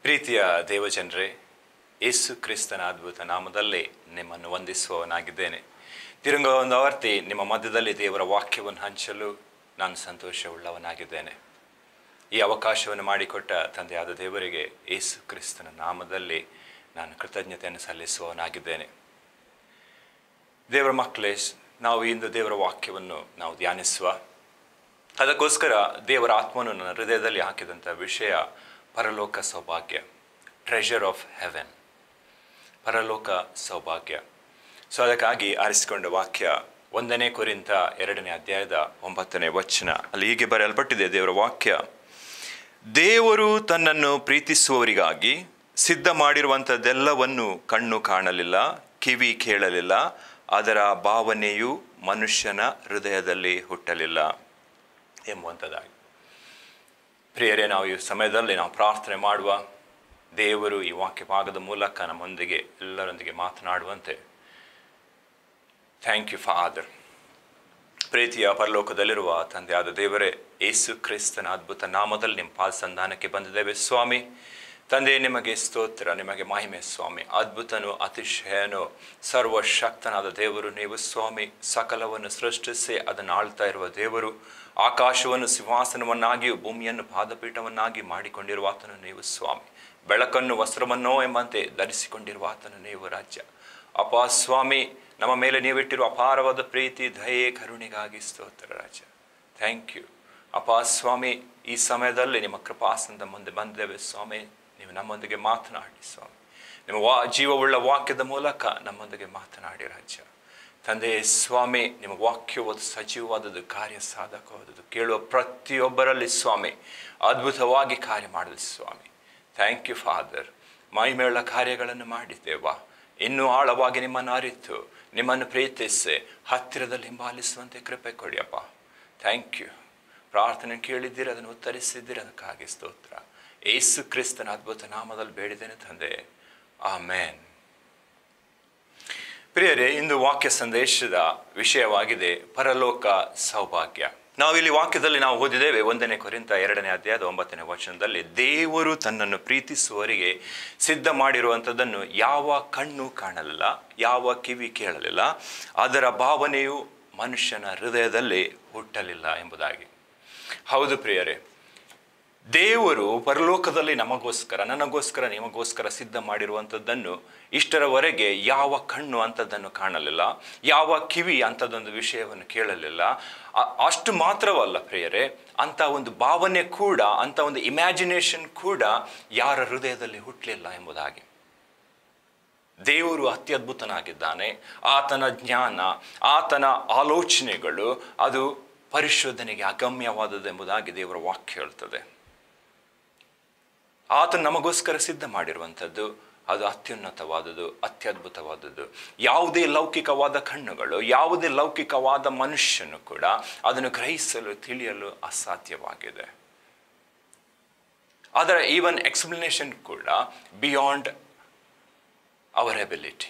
ಪ್ರೀತಿಯ ದೇವಜನರೇ ಯೇಸು ಕ್ರಿಸ್ತನ ಅದ್ಭುತ ನಾಮದಲ್ಲಿ ನಿಮ್ಮನ್ನು ವಂದಿಸುವವನಾಗಿದ್ದೇನೆ ತಿರುಗ ಒಂದು ಆವರ್ತಿ ನಿಮ್ಮ ಮಧ್ಯದಲ್ಲಿ ದೇವರ ವಾಕ್ಯವನ್ನು ಹಂಚಲು ನಾನು ಸಂತೋಷವುಳ್ಳವನಾಗಿದ್ದೇನೆ ಈ ಅವಕಾಶವನ್ನು ಮಾಡಿಕೊಟ್ಟ ತಂದೆಯಾದ ದೇವರಿಗೆ ಯೇಸು ಕ್ರಿಸ್ತನ ನಾಮದಲ್ಲಿ ನಾನು ಕೃತಜ್ಞತೆಯನ್ನು ಸಲ್ಲಿಸುವವನಾಗಿದ್ದೇನೆ ದೇವರ ಮಕ್ಕಳೇ ನಾವು ಇಂದು ದೇವರ ವಾಕ್ಯವನ್ನು ನಾವು ಧ್ಯಾನಿಸುವ ಅದಕ್ಕೋಸ್ಕರ ದೇವರ ಆತ್ಮನು ನನ್ನ ಹೃದಯದಲ್ಲಿ ಹಾಕಿದಂಥ ವಿಷಯ ಪರಲೋಕ ಸೌಭಾಗ್ಯ ಟ್ರೆಷರ್ ಆಫ್ ಹೆವೆನ್ ಪರಲೋಕ ಸೌಭಾಗ್ಯ ಸೊ ಅದಕ್ಕಾಗಿ ಆರಿಸಿಕೊಂಡ ವಾಕ್ಯ ಒಂದನೇ ಕುರಿತ ಎರಡನೇ ಅಧ್ಯಾಯದ ಒಂಬತ್ತನೇ ವಚನ ಅಲ್ಲಿ ಹೀಗೆ ಬರೆಯಲ್ಪಟ್ಟಿದೆ ದೇವರ ವಾಕ್ಯ ದೇವರು ತನ್ನನ್ನು ಪ್ರೀತಿಸುವವರಿಗಾಗಿ ಸಿದ್ಧ ಮಾಡಿರುವಂಥದ್ದೆಲ್ಲವನ್ನು ಕಣ್ಣು ಕಾಣಲಿಲ್ಲ ಕಿವಿ ಕೇಳಲಿಲ್ಲ ಅದರ ಭಾವನೆಯು ಮನುಷ್ಯನ ಹೃದಯದಲ್ಲಿ ಹುಟ್ಟಲಿಲ್ಲ ಎಂಬುವಂಥದ್ದಾಗಿ ಪ್ರಿಯರೇ ನಾವು ಈ ಸಮಯದಲ್ಲಿ ನಾವು ಪ್ರಾರ್ಥನೆ ಮಾಡುವ ದೇವರು ಈ ವಾಕ್ಯ ಭಾಗದ ಮೂಲಕ ನಮ್ಮೊಂದಿಗೆ ಎಲ್ಲರೊಂದಿಗೆ ಮಾತನಾಡುವಂತೆ ಥ್ಯಾಂಕ್ ಯು ಫಾದರ್ ಪ್ರೀತಿಯ ಪರಲೋಕದಲ್ಲಿರುವ ತಂದೆಯಾದ ದೇವರೇ ಯೇಸು ಕ್ರಿಸ್ತನ ಅದ್ಭುತ ನಾಮದಲ್ಲಿ ನಿಮ್ಮ ಪಾದ ಸಂಧಾನಕ್ಕೆ ಬಂದಿದ್ದೇವೆ ಸ್ವಾಮಿ ತಂದೆ ನಿಮಗೆ ಸ್ತೋತ್ರ ನಿಮಗೆ ಮಹಿಮೆ ಸ್ವಾಮಿ ಅದ್ಭುತನು ಅತಿಶಯನು ಸರ್ವಶಕ್ತನಾದ ದೇವರು ನೀವು ಸ್ವಾಮಿ ಸಕಲವನ್ನು ಸೃಷ್ಟಿಸಿ ಅದನ್ನು ಆಳ್ತಾ ಇರುವ ದೇವರು ಆಕಾಶವನ್ನು ಸಿಂಹಾಸನವನ್ನಾಗಿಯೂ ಭೂಮಿಯನ್ನು ಪಾದಪೀಠವನ್ನಾಗಿ ಮಾಡಿಕೊಂಡಿರುವ ಆತನು ನೀವು ಸ್ವಾಮಿ ಬೆಳಕನ್ನು ವಸ್ತ್ರವನ್ನೋ ಎಂಬಂತೆ ಧರಿಸಿಕೊಂಡಿರುವ ಆತನು ನೀವು ರಾಜ್ಯ ಅಪ ಸ್ವಾಮಿ ನಮ್ಮ ಮೇಲೆ ನೀವಿಟ್ಟಿರುವ ಅಪಾರವಾದ ಪ್ರೀತಿ ದಯೆ ಕರುಣೆಗಾಗಿ ಸ್ತೋತ್ರ ರಾಜ ಥ್ಯಾಂಕ್ ಯು ಅಪ ಸ್ವಾಮಿ ಈ ಸಮಯದಲ್ಲಿ ನಿಮ್ಮ ಕೃಪಾಸನದ ಮುಂದೆ ಬಂದೇವೆ ಸ್ವಾಮಿ ನೀವು ನಮ್ಮೊಂದಿಗೆ ಮಾತನಾಡಿ ಸ್ವಾಮಿ ನಿಮ್ಮ ವಾ ಜೀವವುಳ್ಳ ವಾಕ್ಯದ ಮೂಲಕ ನಮ್ಮೊಂದಿಗೆ ಮಾತನಾಡಿ ರಾಜ್ಯ ತಂದೆ ಸ್ವಾಮಿ ನಿಮ್ಮ ವಾಕ್ಯವು ಸಜೀವವಾದದ್ದು ಕಾರ್ಯ ಸಾಧಕವಾದದ್ದು ಕೇಳುವ ಪ್ರತಿಯೊಬ್ಬರಲ್ಲಿ ಸ್ವಾಮಿ ಅದ್ಭುತವಾಗಿ ಕಾರ್ಯ ಮಾಡಲಿ ಸ್ವಾಮಿ ಥ್ಯಾಂಕ್ ಯು ಫಾದರ್ ಮೈಮೇಳ ಕಾರ್ಯಗಳನ್ನು ಮಾಡಿದ್ದೇವಾ ಇನ್ನೂ ಆಳವಾಗಿ ನಿಮ್ಮನ್ನು ಅರಿತು ನಿಮ್ಮನ್ನು ಪ್ರೀತಿಸಿ ಹತ್ತಿರದಲ್ಲಿ ಹಿಂಬಾಲಿಸುವಂತೆ ಕೃಪೆ ಕೊಡಿಯಪ್ಪ ಥ್ಯಾಂಕ್ ಯು ಪ್ರಾರ್ಥನೆ ಕೇಳಿದ್ದೀರಿ ಅದನ್ನು ಉತ್ತರಿಸಿದ್ದೀರಿ ಅದಕ್ಕಾಗಿ ಸ್ತೋತ್ರ ಏಸು ಕ್ರಿಸ್ತನ ಅದ್ಭುತ ನಾಮದಲ್ಲಿ ಬೇಡಿದ್ದೇನೆ ತಂದೆ ಆಮೇನ್ ಪ್ರಿಯರೇ ಇಂದು ವಾಕ್ಯ ಸಂದೇಶದ ವಿಷಯವಾಗಿದೆ ಪರಲೋಕ ಸೌಭಾಗ್ಯ ನಾವು ಇಲ್ಲಿ ವಾಕ್ಯದಲ್ಲಿ ನಾವು ಓದಿದ್ದೇವೆ ಒಂದನೇ ಕೊರಿಂತ ಎರಡನೇ ಅಧ್ಯಾಯದ ಒಂಬತ್ತನೇ ವಚನದಲ್ಲಿ ದೇವರು ತನ್ನನ್ನು ಪ್ರೀತಿಸುವವರಿಗೆ ಸಿದ್ಧ ಮಾಡಿರುವಂಥದ್ದನ್ನು ಯಾವ ಕಣ್ಣು ಕಾಣಲಿಲ್ಲ ಯಾವ ಕಿವಿ ಕೇಳಲಿಲ್ಲ ಅದರ ಭಾವನೆಯು ಮನುಷ್ಯನ ಹೃದಯದಲ್ಲಿ ಹುಟ್ಟಲಿಲ್ಲ ಎಂಬುದಾಗಿ ಹೌದು ಪ್ರಿಯರೇ ದೇವರು ಪರಲೋಕದಲ್ಲಿ ನಮಗೋಸ್ಕರ ನನಗೋಸ್ಕರ ನಿಮಗೋಸ್ಕರ ಸಿದ್ಧ ಮಾಡಿರುವಂಥದ್ದನ್ನು ಇಷ್ಟರವರೆಗೆ ಯಾವ ಕಣ್ಣು ಅಂಥದ್ದನ್ನು ಕಾಣಲಿಲ್ಲ ಯಾವ ಕಿವಿ ಅಂಥದ್ದೊಂದು ವಿಷಯವನ್ನು ಕೇಳಲಿಲ್ಲ ಅ- ಅಷ್ಟು ಮಾತ್ರವಲ್ಲ ಪ್ರಿಯರೇ ಅಂಥ ಒಂದು ಭಾವನೆ ಕೂಡ ಅಂಥ ಒಂದು ಇಮ್ಯಾಜಿನೇಷನ್ ಕೂಡ ಯಾರ ಹೃದಯದಲ್ಲಿ ಹುಟ್ಟಲಿಲ್ಲ ಎಂಬುದಾಗಿ ದೇವರು ಅತ್ಯದ್ಭುತನಾಗಿದ್ದಾನೆ ಆತನ ಜ್ಞಾನ ಆತನ ಆಲೋಚನೆಗಳು ಅದು ಪರಿಶೋಧನೆಗೆ ಅಗಮ್ಯವಾದದ್ದು ಎಂಬುದಾಗಿ ದೇವರ ವಾಕ್ಯ ಹೇಳ್ತದೆ ಆತ ನಮಗೋಸ್ಕರ ಸಿದ್ಧ ಮಾಡಿರುವಂಥದ್ದು ಅದು ಅತ್ಯುನ್ನತವಾದದ್ದು ಅತ್ಯದ್ಭುತವಾದದ್ದು ಯಾವುದೇ ಲೌಕಿಕವಾದ ಕಣ್ಣುಗಳು ಯಾವುದೇ ಲೌಕಿಕವಾದ ಮನುಷ್ಯನು ಕೂಡ ಅದನ್ನು ಗ್ರಹಿಸಲು ತಿಳಿಯಲು ಅಸಾಧ್ಯವಾಗಿದೆ ಅದರ ಈವನ್ ಎಕ್ಸ್ಪ್ಲನೇಷನ್ ಕೂಡ ಬಿಯಾಂಡ್ ಅವರ್ ಎಬಿಲಿಟಿ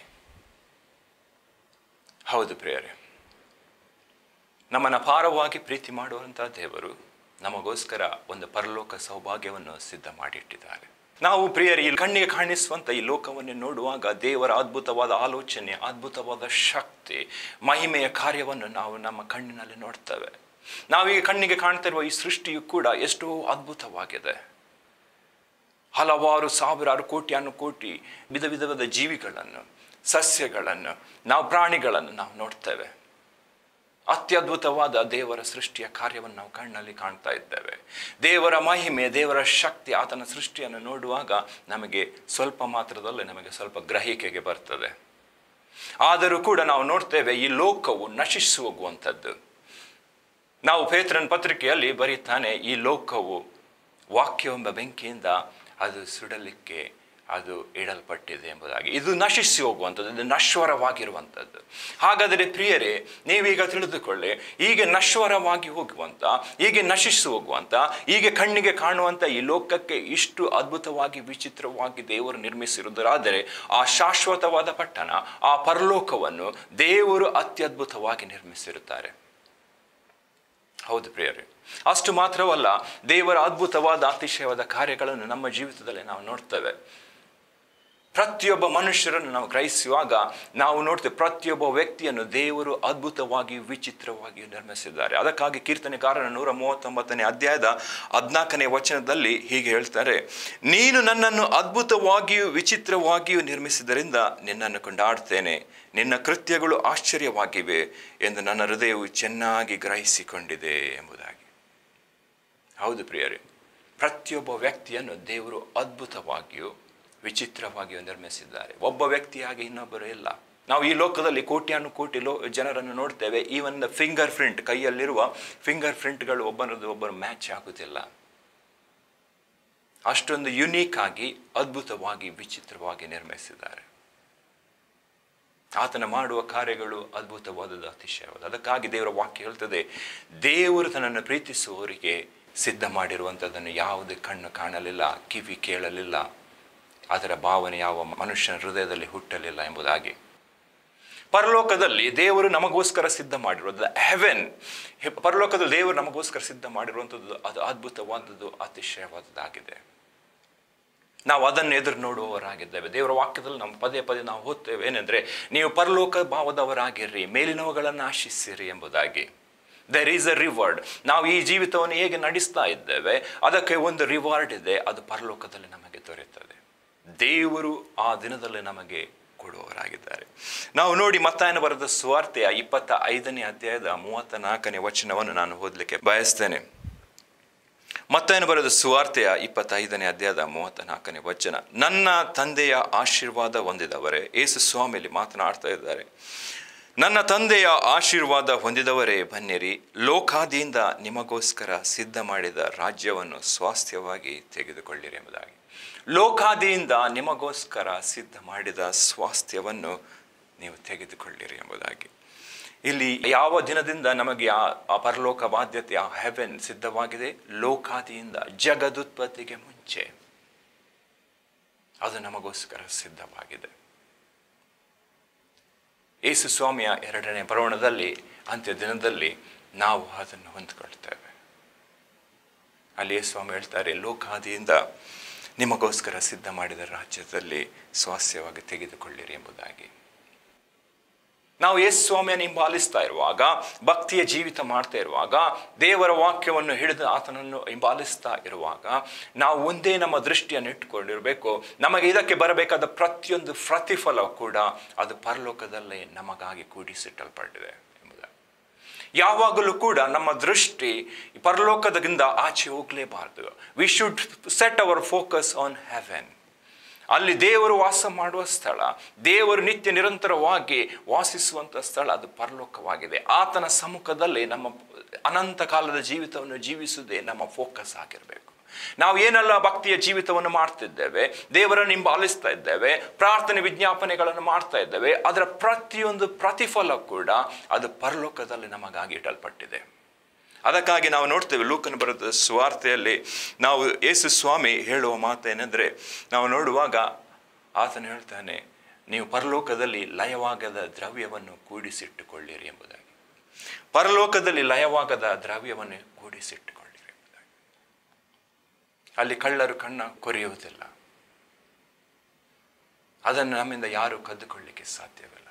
ಹೌದು ಪ್ರಿಯರೇ ನಮ್ಮನ್ನು ಅಪಾರವಾಗಿ ಪ್ರೀತಿ ಮಾಡುವಂಥ ದೇವರು ನಮಗೋಸ್ಕರ ಒಂದು ಪರಲೋಕ ಸೌಭಾಗ್ಯವನ್ನು ಸಿದ್ಧ ಮಾಡಿಟ್ಟಿದ್ದಾರೆ ನಾವು ಪ್ರಿಯರಿ ಈ ಕಣ್ಣಿಗೆ ಕಾಣಿಸುವಂಥ ಈ ಲೋಕವನ್ನು ನೋಡುವಾಗ ದೇವರ ಅದ್ಭುತವಾದ ಆಲೋಚನೆ ಅದ್ಭುತವಾದ ಶಕ್ತಿ ಮಹಿಮೆಯ ಕಾರ್ಯವನ್ನು ನಾವು ನಮ್ಮ ಕಣ್ಣಿನಲ್ಲಿ ನೋಡ್ತೇವೆ ನಾವೀಗ ಕಣ್ಣಿಗೆ ಕಾಣ್ತಿರುವ ಈ ಸೃಷ್ಟಿಯು ಕೂಡ ಎಷ್ಟೋ ಅದ್ಭುತವಾಗಿದೆ ಹಲವಾರು ಸಾವಿರಾರು ಕೋಟಿ ಅನ್ನು ಕೋಟಿ ವಿಧ ವಿಧವಾದ ಜೀವಿಗಳನ್ನು ಸಸ್ಯಗಳನ್ನು ನಾವು ಪ್ರಾಣಿಗಳನ್ನು ನಾವು ನೋಡ್ತೇವೆ ಅತ್ಯದ್ಭುತವಾದ ದೇವರ ಸೃಷ್ಟಿಯ ಕಾರ್ಯವನ್ನು ನಾವು ಕಣ್ಣಲ್ಲಿ ಕಾಣ್ತಾ ಇದ್ದೇವೆ ದೇವರ ಮಹಿಮೆ ದೇವರ ಶಕ್ತಿ ಆತನ ಸೃಷ್ಟಿಯನ್ನು ನೋಡುವಾಗ ನಮಗೆ ಸ್ವಲ್ಪ ಮಾತ್ರದಲ್ಲಿ ನಮಗೆ ಸ್ವಲ್ಪ ಗ್ರಹಿಕೆಗೆ ಬರ್ತದೆ ಆದರೂ ಕೂಡ ನಾವು ನೋಡ್ತೇವೆ ಈ ಲೋಕವು ನಶಿಸಿ ಹೋಗುವಂಥದ್ದು ನಾವು ಪೇತ್ರನ ಪತ್ರಿಕೆಯಲ್ಲಿ ಬರೀತಾನೆ ಈ ಲೋಕವು ವಾಕ್ಯವೆಂಬ ಬೆಂಕಿಯಿಂದ ಅದು ಸುಡಲಿಕ್ಕೆ ಅದು ಇಡಲ್ಪಟ್ಟಿದೆ ಎಂಬುದಾಗಿ ಇದು ನಶಿಸಿ ಹೋಗುವಂಥದ್ದು ಇದು ನಶ್ವರವಾಗಿರುವಂಥದ್ದು ಹಾಗಾದರೆ ಪ್ರಿಯರೇ ನೀವೀಗ ತಿಳಿದುಕೊಳ್ಳಿ ಹೀಗೆ ನಶ್ವರವಾಗಿ ಹೋಗುವಂಥ ಹೀಗೆ ನಶಿಸಿ ಹೋಗುವಂಥ ಹೀಗೆ ಕಣ್ಣಿಗೆ ಕಾಣುವಂಥ ಈ ಲೋಕಕ್ಕೆ ಇಷ್ಟು ಅದ್ಭುತವಾಗಿ ವಿಚಿತ್ರವಾಗಿ ದೇವರು ನಿರ್ಮಿಸಿರುವುದಾದರೆ ಆ ಶಾಶ್ವತವಾದ ಪಟ್ಟಣ ಆ ಪರಲೋಕವನ್ನು ದೇವರು ಅತ್ಯದ್ಭುತವಾಗಿ ನಿರ್ಮಿಸಿರುತ್ತಾರೆ ಹೌದು ಪ್ರಿಯರೇ ಅಷ್ಟು ಮಾತ್ರವಲ್ಲ ದೇವರ ಅದ್ಭುತವಾದ ಅತಿಶಯವಾದ ಕಾರ್ಯಗಳನ್ನು ನಮ್ಮ ಜೀವಿತದಲ್ಲಿ ನಾವು ನೋಡ್ತೇವೆ ಪ್ರತಿಯೊಬ್ಬ ಮನುಷ್ಯರನ್ನು ನಾವು ಗ್ರಹಿಸುವಾಗ ನಾವು ನೋಡ್ತೇವೆ ಪ್ರತಿಯೊಬ್ಬ ವ್ಯಕ್ತಿಯನ್ನು ದೇವರು ಅದ್ಭುತವಾಗಿ ವಿಚಿತ್ರವಾಗಿ ನಿರ್ಮಿಸಿದ್ದಾರೆ ಅದಕ್ಕಾಗಿ ಕೀರ್ತನೆಕಾರನ ನೂರ ಮೂವತ್ತೊಂಬತ್ತನೇ ಅಧ್ಯಾಯದ ಹದಿನಾಲ್ಕನೇ ವಚನದಲ್ಲಿ ಹೀಗೆ ಹೇಳ್ತಾರೆ ನೀನು ನನ್ನನ್ನು ಅದ್ಭುತವಾಗಿಯೂ ವಿಚಿತ್ರವಾಗಿಯೂ ನಿರ್ಮಿಸಿದ್ದರಿಂದ ನಿನ್ನನ್ನು ಕೊಂಡಾಡ್ತೇನೆ ನಿನ್ನ ಕೃತ್ಯಗಳು ಆಶ್ಚರ್ಯವಾಗಿವೆ ಎಂದು ನನ್ನ ಹೃದಯವು ಚೆನ್ನಾಗಿ ಗ್ರಹಿಸಿಕೊಂಡಿದೆ ಎಂಬುದಾಗಿ ಹೌದು ಪ್ರಿಯರೇ ಪ್ರತಿಯೊಬ್ಬ ವ್ಯಕ್ತಿಯನ್ನು ದೇವರು ಅದ್ಭುತವಾಗಿಯೂ ವಿಚಿತ್ರವಾಗಿಯೂ ನಿರ್ಮಿಸಿದ್ದಾರೆ ಒಬ್ಬ ವ್ಯಕ್ತಿಯಾಗಿ ಇನ್ನೊಬ್ಬರು ಇಲ್ಲ ನಾವು ಈ ಲೋಕದಲ್ಲಿ ಕೋಟ್ಯಾನು ಕೋಟಿ ಲೋ ಜನರನ್ನು ನೋಡ್ತೇವೆ ಈವನ್ ಫಿಂಗರ್ ಪ್ರಿಂಟ್ ಕೈಯಲ್ಲಿರುವ ಫಿಂಗರ್ ಪ್ರಿಂಟ್ಗಳು ಒಬ್ಬನದ್ದು ಒಬ್ಬರು ಮ್ಯಾಚ್ ಆಗುತ್ತಿಲ್ಲ ಅಷ್ಟೊಂದು ಯುನೀಕ್ ಆಗಿ ಅದ್ಭುತವಾಗಿ ವಿಚಿತ್ರವಾಗಿ ನಿರ್ಮಿಸಿದ್ದಾರೆ ಆತನ ಮಾಡುವ ಕಾರ್ಯಗಳು ಅದ್ಭುತವಾದದ್ದು ಅತಿಶಯವಾದ ಅದಕ್ಕಾಗಿ ದೇವರ ವಾಕ್ಯ ಹೇಳ್ತದೆ ದೇವರು ತನ್ನನ್ನು ಪ್ರೀತಿಸುವವರಿಗೆ ಸಿದ್ಧ ಮಾಡಿರುವಂಥದ್ದನ್ನು ಯಾವುದೇ ಕಣ್ಣು ಕಾಣಲಿಲ್ಲ ಕಿವಿ ಕೇಳಲಿಲ್ಲ ಅದರ ಭಾವನೆ ಯಾವ ಮನುಷ್ಯನ ಹೃದಯದಲ್ಲಿ ಹುಟ್ಟಲಿಲ್ಲ ಎಂಬುದಾಗಿ ಪರಲೋಕದಲ್ಲಿ ದೇವರು ನಮಗೋಸ್ಕರ ಸಿದ್ಧ ಮಾಡಿರೋದು ಹೆವೆನ್ ಪರಲೋಕದಲ್ಲಿ ದೇವರು ನಮಗೋಸ್ಕರ ಸಿದ್ಧ ಮಾಡಿರುವಂಥದ್ದು ಅದು ಅದ್ಭುತವಾದದ್ದು ಅತಿಶಯವಾದದ್ದಾಗಿದೆ ನಾವು ಅದನ್ನು ಎದುರು ನೋಡುವವರಾಗಿದ್ದೇವೆ ದೇವರ ವಾಕ್ಯದಲ್ಲಿ ನಾವು ಪದೇ ಪದೇ ನಾವು ಓದ್ತೇವೆ ಏನೆಂದರೆ ನೀವು ಪರಲೋಕ ಭಾವದವರಾಗಿರ್ರಿ ಮೇಲಿನವುಗಳನ್ನು ಆಶಿಸಿರಿ ಎಂಬುದಾಗಿ ದೆರ್ ಈಸ್ ಅ ರಿವಾರ್ಡ್ ನಾವು ಈ ಜೀವಿತವನ್ನು ಹೇಗೆ ನಡೆಸ್ತಾ ಇದ್ದೇವೆ ಅದಕ್ಕೆ ಒಂದು ರಿವಾರ್ಡ್ ಇದೆ ಅದು ಪರಲೋಕದಲ್ಲಿ ನಮಗೆ ದೊರೆಯುತ್ತದೆ ದೇವರು ಆ ದಿನದಲ್ಲಿ ನಮಗೆ ಕೊಡುವವರಾಗಿದ್ದಾರೆ ನಾವು ನೋಡಿ ಮತ್ತಾಯನ ಬರೆದ ಸುವಾರ್ತೆಯ ಇಪ್ಪತ್ತ ಐದನೇ ಅಧ್ಯಾಯದ ಮೂವತ್ತ ನಾಲ್ಕನೇ ವಚನವನ್ನು ನಾನು ಓದಲಿಕ್ಕೆ ಬಯಸ್ತೇನೆ ಮತ್ತಾಯನ ಬರೆದ ಸುವಾರ್ತೆಯ ಇಪ್ಪತ್ತೈದನೇ ಅಧ್ಯಾಯದ ಮೂವತ್ತ ನಾಲ್ಕನೇ ವಚನ ನನ್ನ ತಂದೆಯ ಆಶೀರ್ವಾದ ಹೊಂದಿದವರೇ ಏಸು ಸ್ವಾಮಿಯಲ್ಲಿ ಮಾತನಾಡ್ತಾ ಇದ್ದಾರೆ ನನ್ನ ತಂದೆಯ ಆಶೀರ್ವಾದ ಹೊಂದಿದವರೇ ಬನ್ನಿರಿ ಲೋಕಾದಿಯಿಂದ ನಿಮಗೋಸ್ಕರ ಸಿದ್ಧ ಮಾಡಿದ ರಾಜ್ಯವನ್ನು ಸ್ವಾಸ್ಥ್ಯವಾಗಿ ತೆಗೆದುಕೊಳ್ಳಿರಿ ಎಂಬುದಾಗಿ ಲೋಕಾದಿಯಿಂದ ನಿಮಗೋಸ್ಕರ ಸಿದ್ಧ ಮಾಡಿದ ಸ್ವಾಸ್ಥ್ಯವನ್ನು ನೀವು ತೆಗೆದುಕೊಳ್ಳಿರಿ ಎಂಬುದಾಗಿ ಇಲ್ಲಿ ಯಾವ ದಿನದಿಂದ ನಮಗೆ ಆ ಆ ಪರಲೋಕ ಬಾಧ್ಯತೆ ಆ ಹೆವೆನ್ ಸಿದ್ಧವಾಗಿದೆ ಲೋಕಾದಿಯಿಂದ ಜಗದುತ್ಪತ್ತಿಗೆ ಮುಂಚೆ ಅದು ನಮಗೋಸ್ಕರ ಸಿದ್ಧವಾಗಿದೆ ಯೇಸು ಸ್ವಾಮಿಯ ಎರಡನೇ ಬರೋಣದಲ್ಲಿ ಅಂತ್ಯ ದಿನದಲ್ಲಿ ನಾವು ಅದನ್ನು ಹೊಂದ್ಕೊಳ್ತೇವೆ ಅಲ್ಲಿ ಯೇಸು ಸ್ವಾಮಿ ಹೇಳ್ತಾರೆ ಲೋಕಾದಿಯಿಂದ ನಿಮಗೋಸ್ಕರ ಸಿದ್ಧ ಮಾಡಿದ ರಾಜ್ಯದಲ್ಲಿ ಸ್ವಾಸ್ಥ್ಯವಾಗಿ ತೆಗೆದುಕೊಳ್ಳಿರಿ ಎಂಬುದಾಗಿ ನಾವು ಯೇಸು ಸ್ವಾಮಿಯನ್ನು ಹಿಂಬಾಲಿಸ್ತಾ ಇರುವಾಗ ಭಕ್ತಿಯ ಜೀವಿತ ಮಾಡ್ತಾ ಇರುವಾಗ ದೇವರ ವಾಕ್ಯವನ್ನು ಹಿಡಿದು ಆತನನ್ನು ಹಿಂಬಾಲಿಸ್ತಾ ಇರುವಾಗ ನಾವು ಒಂದೇ ನಮ್ಮ ದೃಷ್ಟಿಯನ್ನು ಇಟ್ಟುಕೊಂಡಿರಬೇಕು ನಮಗೆ ಇದಕ್ಕೆ ಬರಬೇಕಾದ ಪ್ರತಿಯೊಂದು ಪ್ರತಿಫಲ ಕೂಡ ಅದು ಪರಲೋಕದಲ್ಲೇ ನಮಗಾಗಿ ಕೂಡಿಸಿಟ್ಟಲ್ಪಟ್ಟಿದೆ ಎಂಬುದಾಗಿ ಯಾವಾಗಲೂ ಕೂಡ ನಮ್ಮ ದೃಷ್ಟಿ ಪರಲೋಕದಿಂದ ಆಚೆ ಹೋಗಲೇಬಾರದು we should set our focus on heaven ಅಲ್ಲಿ ದೇವರು ವಾಸ ಮಾಡುವ ಸ್ಥಳ ದೇವರು ನಿತ್ಯ ನಿರಂತರವಾಗಿ ವಾಸಿಸುವಂಥ ಸ್ಥಳ ಅದು ಪರಲೋಕವಾಗಿದೆ ಆತನ ಸಮ್ಮುಖದಲ್ಲಿ ನಮ್ಮ ಅನಂತ ಕಾಲದ ಜೀವಿತವನ್ನು ಜೀವಿಸುವುದೇ ನಮ್ಮ ಫೋಕಸ್ ಆಗಿರಬೇಕು ನಾವು ಏನೆಲ್ಲ ಭಕ್ತಿಯ ಜೀವಿತವನ್ನು ಮಾಡ್ತಿದ್ದೇವೆ ದೇವರನ್ನು ಹಿಂಬಾಲಿಸ್ತಾ ಇದ್ದೇವೆ ಪ್ರಾರ್ಥನೆ ವಿಜ್ಞಾಪನೆಗಳನ್ನು ಮಾಡ್ತಾ ಇದ್ದೇವೆ ಅದರ ಪ್ರತಿಯೊಂದು ಪ್ರತಿಫಲ ಕೂಡ ಅದು ಪರಲೋಕದಲ್ಲಿ ನಮಗಾಗಿ ಇಡಲ್ಪಟ್ಟಿದೆ ಅದಕ್ಕಾಗಿ ನಾವು ನೋಡ್ತೇವೆ ಲೂಕನ ಬರೆದ ಸುವಾರ್ತೆಯಲ್ಲಿ ನಾವು ಯೇಸು ಸ್ವಾಮಿ ಹೇಳುವ ಮಾತೇನೆಂದರೆ ನಾವು ನೋಡುವಾಗ ಆತನು ಹೇಳ್ತಾನೆ ನೀವು ಪರಲೋಕದಲ್ಲಿ ಲಯವಾಗದ ದ್ರವ್ಯವನ್ನು ಕೂಡಿಸಿಟ್ಟುಕೊಳ್ಳಿರಿ ಎಂಬುದಾಗಿ ಪರಲೋಕದಲ್ಲಿ ಲಯವಾಗದ ದ್ರವ್ಯವನ್ನು ಕೂಡಿಸಿಟ್ಟುಕೊಳ್ಳಿರಿ ಎಂಬುದಾಗಿ ಅಲ್ಲಿ ಕಳ್ಳರು ಕಣ್ಣ ಕೊರೆಯುವುದಿಲ್ಲ ಅದನ್ನು ನಮ್ಮಿಂದ ಯಾರು ಕದ್ದುಕೊಳ್ಳಿಕ್ಕೆ ಸಾಧ್ಯವಿಲ್ಲ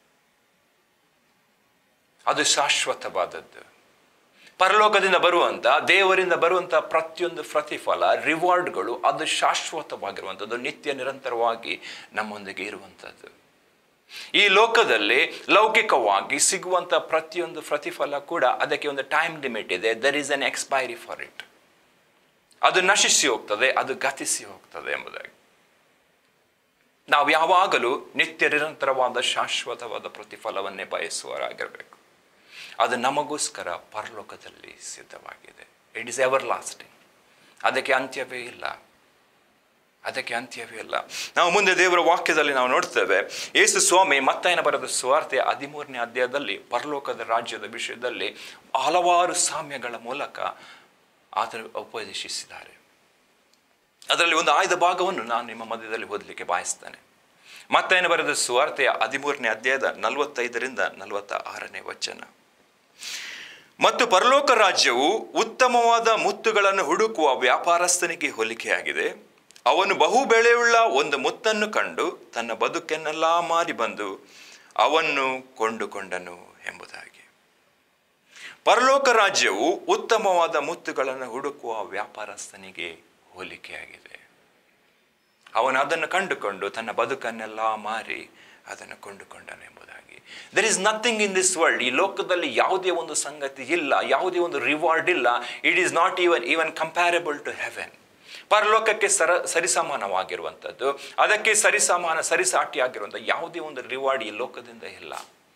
ಅದು ಶಾಶ್ವತವಾದದ್ದು ಪರಲೋಕದಿಂದ ಬರುವಂಥ ದೇವರಿಂದ ಬರುವಂಥ ಪ್ರತಿಯೊಂದು ಪ್ರತಿಫಲ ರಿವಾರ್ಡ್ಗಳು ಅದು ಶಾಶ್ವತವಾಗಿರುವಂಥದ್ದು ನಿತ್ಯ ನಿರಂತರವಾಗಿ ನಮ್ಮೊಂದಿಗೆ ಇರುವಂಥದ್ದು ಈ ಲೋಕದಲ್ಲಿ ಲೌಕಿಕವಾಗಿ ಸಿಗುವಂಥ ಪ್ರತಿಯೊಂದು ಪ್ರತಿಫಲ ಕೂಡ ಅದಕ್ಕೆ ಒಂದು ಟೈಮ್ ಲಿಮಿಟ್ ಇದೆ there is an expiry for it ಅದು ನಶಿಸಿ ಹೋಗ್ತದೆ ಅದು ಗತಿಸಿ ಹೋಗ್ತದೆ ಎಂಬುದಾಗಿ ನಾವು ಯಾವಾಗಲೂ ನಿತ್ಯ ನಿರಂತರವಾದ ಶಾಶ್ವತವಾದ ಪ್ರತಿಫಲವನ್ನೇ ಬಯಸುವರಾಗಿರಬೇಕು ಅದು ನಮಗೋಸ್ಕರ ಪರಲೋಕದಲ್ಲಿ ಸಿದ್ಧವಾಗಿದೆ ಇಟ್ ಇಸ್ ಎವರ್ ಲಾಸ್ಟಿಂಗ್ ಅದಕ್ಕೆ ಅಂತ್ಯವೇ ಇಲ್ಲ ಅದಕ್ಕೆ ಅಂತ್ಯವೇ ಇಲ್ಲ ನಾವು ಮುಂದೆ ದೇವರ ವಾಕ್ಯದಲ್ಲಿ ನಾವು ನೋಡ್ತೇವೆ ಯೇಸು ಸ್ವಾಮಿ ಮತ್ತಾಯನ ಬರೆದ ಸ್ವಾರ್ಥೆಯ ಹದಿಮೂರನೇ ಅಧ್ಯಾಯದಲ್ಲಿ ಪರಲೋಕದ ರಾಜ್ಯದ ವಿಷಯದಲ್ಲಿ ಹಲವಾರು ಸಾಮ್ಯಗಳ ಮೂಲಕ ಆತನು ಉಪದೇಶಿಸಿದ್ದಾರೆ ಅದರಲ್ಲಿ ಒಂದು ಆಯ್ದ ಭಾಗವನ್ನು ನಾನು ನಿಮ್ಮ ಮಧ್ಯದಲ್ಲಿ ಓದಲಿಕ್ಕೆ ಬಾಯಿಸ್ತೇನೆ ಮತ್ತಾಯನ ಬರೆದ ಸುವಾರ್ತೆಯ ಹದಿಮೂರನೇ ಅಧ್ಯಾಯದ ನಲವತ್ತೈದರಿಂದ ನಲವತ್ತ ಆರನೇ ವಚನ ಮತ್ತು ಪರಲೋಕ ರಾಜ್ಯವು ಉತ್ತಮವಾದ ಮುತ್ತುಗಳನ್ನು ಹುಡುಕುವ ವ್ಯಾಪಾರಸ್ಥನಿಗೆ ಹೋಲಿಕೆಯಾಗಿದೆ ಅವನು ಬಹು ಬೆಳೆಯುಳ್ಳ ಒಂದು ಮುತ್ತನ್ನು ಕಂಡು ತನ್ನ ಬದುಕನ್ನೆಲ್ಲ ಮಾರಿ ಬಂದು ಅವನ್ನು ಕೊಂಡುಕೊಂಡನು ಎಂಬುದಾಗಿ ಪರಲೋಕ ರಾಜ್ಯವು ಉತ್ತಮವಾದ ಮುತ್ತುಗಳನ್ನು ಹುಡುಕುವ ವ್ಯಾಪಾರಸ್ಥನಿಗೆ ಹೋಲಿಕೆಯಾಗಿದೆ ಅವನು ಅದನ್ನು ಕಂಡುಕೊಂಡು ತನ್ನ ಬದುಕನ್ನೆಲ್ಲ ಮಾರಿ ಅದನ್ನು ಕೊಂಡುಕೊಂಡನು ಎಂಬುದಾಗಿ there is nothing in this world ಈ ಲೋಕದಲ್ಲಿ ಯಾವುದೇ ಒಂದು ಸಂಗತಿ ಇಲ್ಲ ಯಾವುದೇ ಒಂದು ರಿವಾರ್ಡ್ ಇಲ್ಲ it is not even even comparable to heaven ಪರಲೋಕಕ್ಕೆ ಸರ ಸರಿಸಮಾನವಾಗಿರುವಂಥದ್ದು ಅದಕ್ಕೆ ಸರಿಸಮಾನ ಸರಿಸಾಟಿಯಾಗಿರುವಂಥ ಯಾವುದೇ ಒಂದು ರಿವಾರ್ಡ್ ಈ ಲೋಕದಿಂದ ಇಲ್ಲ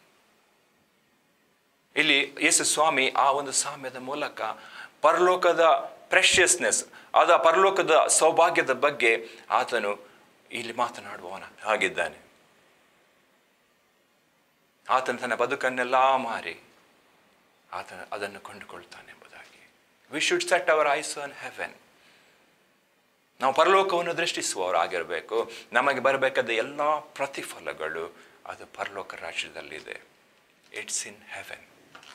ಇಲ್ಲಿ ಯೇಸು ಸ್ವಾಮಿ ಆ ಒಂದು ಸಾಮ್ಯದ ಮೂಲಕ ಪರಲೋಕದ ಪ್ರೆಷಿಯಸ್ನೆಸ್ ಅದ ಪರಲೋಕದ ಸೌಭಾಗ್ಯದ ಬಗ್ಗೆ ಆತನು ಇಲ್ಲಿ ಮಾತನಾಡುವವನ ಆಗಿದ್ದಾನೆ ಆತನು ತನ್ನ ಬದುಕನ್ನೆಲ್ಲ ಮಾರಿ ಆತನ ಅದನ್ನು ಕೊಂಡುಕೊಳ್ತಾನೆ ಎಂಬುದಾಗಿ we should set our eyes on heaven ನಾವು ಪರಲೋಕವನ್ನು ದೃಷ್ಟಿಸುವವರಾಗಿರಬೇಕು ನಮಗೆ ಬರಬೇಕಾದ ಎಲ್ಲ ಪ್ರತಿಫಲಗಳು ಅದು ಪರಲೋಕ ರಾಜ್ಯದಲ್ಲಿದೆ ಇಟ್ಸ್ ಇನ್ ಹೆವೆನ್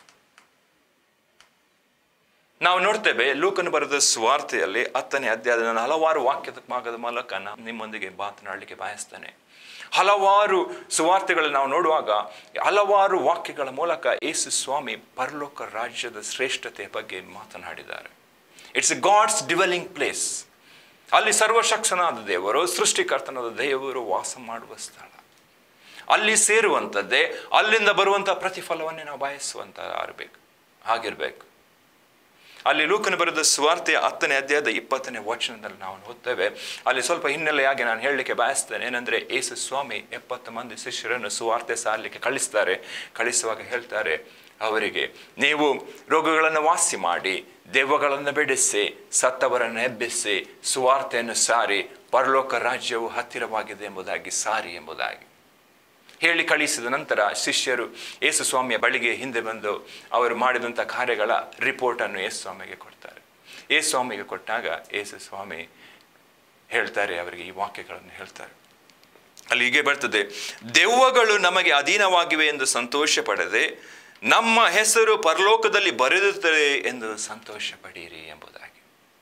ನಾವು ನೋಡ್ತೇವೆ ಲೂಕನು ಬರೆದ ಸ್ವಾರ್ಥೆಯಲ್ಲಿ ಹತ್ತನೇ ಅಧ್ಯಾಯದ ನಾನು ಹಲವಾರು ವಾಕ್ಯದ ಭಾಗದ ಮೂಲಕ ನಾನು ನಿಮ್ಮೊಂದಿಗೆ ಮಾತನಾಡಲಿಕ್ಕೆ ಬಯಸ್ತೇನೆ ಹಲವಾರು ಸುವಾರ್ತೆಗಳು ನಾವು ನೋಡುವಾಗ ಹಲವಾರು ವಾಕ್ಯಗಳ ಮೂಲಕ ಯೇಸು ಸ್ವಾಮಿ ಪರಲೋಕ ರಾಜ್ಯದ ಶ್ರೇಷ್ಠತೆಯ ಬಗ್ಗೆ ಮಾತನಾಡಿದ್ದಾರೆ ಇಟ್ಸ್ ಗಾಡ್ಸ್ ಡಿವೆಲಿಂಗ್ ಪ್ಲೇಸ್ ಅಲ್ಲಿ ಸರ್ವಶಕ್ತನಾದ ದೇವರು ಸೃಷ್ಟಿಕರ್ತನಾದ ದೇವರು ವಾಸ ಮಾಡುವ ಸ್ಥಳ ಅಲ್ಲಿ ಸೇರುವಂಥದ್ದೇ ಅಲ್ಲಿಂದ ಬರುವಂಥ ಪ್ರತಿಫಲವನ್ನೇ ನಾವು ಬಯಸುವಂಥ ಆಗಬೇಕು ಆಗಿರಬೇಕು ಅಲ್ಲಿ ಲೂಕನು ಬರೆದ ಸ್ವಾರ್ಥೆಯ ಹತ್ತನೇ ಅಧ್ಯಾಯದ ಇಪ್ಪತ್ತನೇ ವಚನದಲ್ಲಿ ನಾವು ಓದ್ತೇವೆ ಅಲ್ಲಿ ಸ್ವಲ್ಪ ಹಿನ್ನೆಲೆಯಾಗಿ ನಾನು ಹೇಳಲಿಕ್ಕೆ ಬಯಸ್ತೇನೆ ಏನಂದ್ರೆ ಯೇಸು ಸ್ವಾಮಿ ಎಪ್ಪತ್ತು ಮಂದಿ ಶಿಷ್ಯರನ್ನು ಸುವಾರ್ತೆ ಸಾರಲಿಕ್ಕೆ ಕಳಿಸ್ತಾರೆ ಕಳಿಸುವಾಗ ಹೇಳ್ತಾರೆ ಅವರಿಗೆ ನೀವು ರೋಗಗಳನ್ನು ವಾಸಿ ಮಾಡಿ ದೆವ್ವಗಳನ್ನು ಬಿಡಿಸಿ ಸತ್ತವರನ್ನು ಎಬ್ಬಿಸಿ ಸುವಾರ್ತೆಯನ್ನು ಸಾರಿ ಪರಲೋಕ ರಾಜ್ಯವು ಹತ್ತಿರವಾಗಿದೆ ಎಂಬುದಾಗಿ ಸಾರಿ ಎಂಬುದಾಗಿ ಹೇಳಿ ಕಳಿಸಿದ ನಂತರ ಶಿಷ್ಯರು ಯೇಸು ಸ್ವಾಮಿಯ ಬಳಿಗೆ ಹಿಂದೆ ಬಂದು ಅವರು ಮಾಡಿದಂಥ ಕಾರ್ಯಗಳ ರಿಪೋರ್ಟನ್ನು ಯೇಸು ಸ್ವಾಮಿಗೆ ಕೊಡ್ತಾರೆ ಯೇಸು ಸ್ವಾಮಿಗೆ ಕೊಟ್ಟಾಗ ಯೇಸು ಸ್ವಾಮಿ ಹೇಳ್ತಾರೆ ಅವರಿಗೆ ಈ ವಾಕ್ಯಗಳನ್ನು ಹೇಳ್ತಾರೆ ಅಲ್ಲಿ ಹೀಗೆ ಬರ್ತದೆ ದೆವ್ವಗಳು ನಮಗೆ ಅಧೀನವಾಗಿವೆ ಎಂದು ಸಂತೋಷ ಪಡದೆ ನಮ್ಮ ಹೆಸರು ಪರಲೋಕದಲ್ಲಿ ಬರೆದುತ್ತದೆ ಎಂದು ಸಂತೋಷ ಪಡೀರಿ ಎಂಬುದಾಗಿ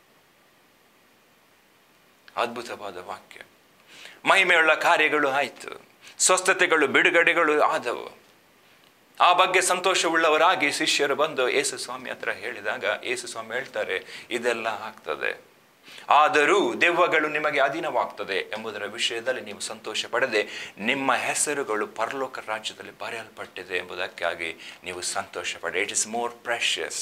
ಅದ್ಭುತವಾದ ವಾಕ್ಯ ಮಹಿಮೆಯುಳ್ಳ ಕಾರ್ಯಗಳು ಆಯಿತು ಸ್ವಸ್ಥತೆಗಳು ಬಿಡುಗಡೆಗಳು ಆದವು ಆ ಬಗ್ಗೆ ಸಂತೋಷವುಳ್ಳವರಾಗಿ ಶಿಷ್ಯರು ಬಂದು ಯೇಸು ಸ್ವಾಮಿ ಹತ್ರ ಹೇಳಿದಾಗ ಯೇಸು ಸ್ವಾಮಿ ಹೇಳ್ತಾರೆ ಇದೆಲ್ಲ ಆಗ್ತದೆ ಆದರೂ ದೆವ್ವಗಳು ನಿಮಗೆ ಅಧೀನವಾಗ್ತದೆ ಎಂಬುದರ ವಿಷಯದಲ್ಲಿ ನೀವು ಸಂತೋಷ ಪಡದೆ ನಿಮ್ಮ ಹೆಸರುಗಳು ಪರಲೋಕ ರಾಜ್ಯದಲ್ಲಿ ಬರೆಯಲ್ಪಟ್ಟಿದೆ ಎಂಬುದಕ್ಕಾಗಿ ನೀವು ಸಂತೋಷ ಪಡೆ it is more precious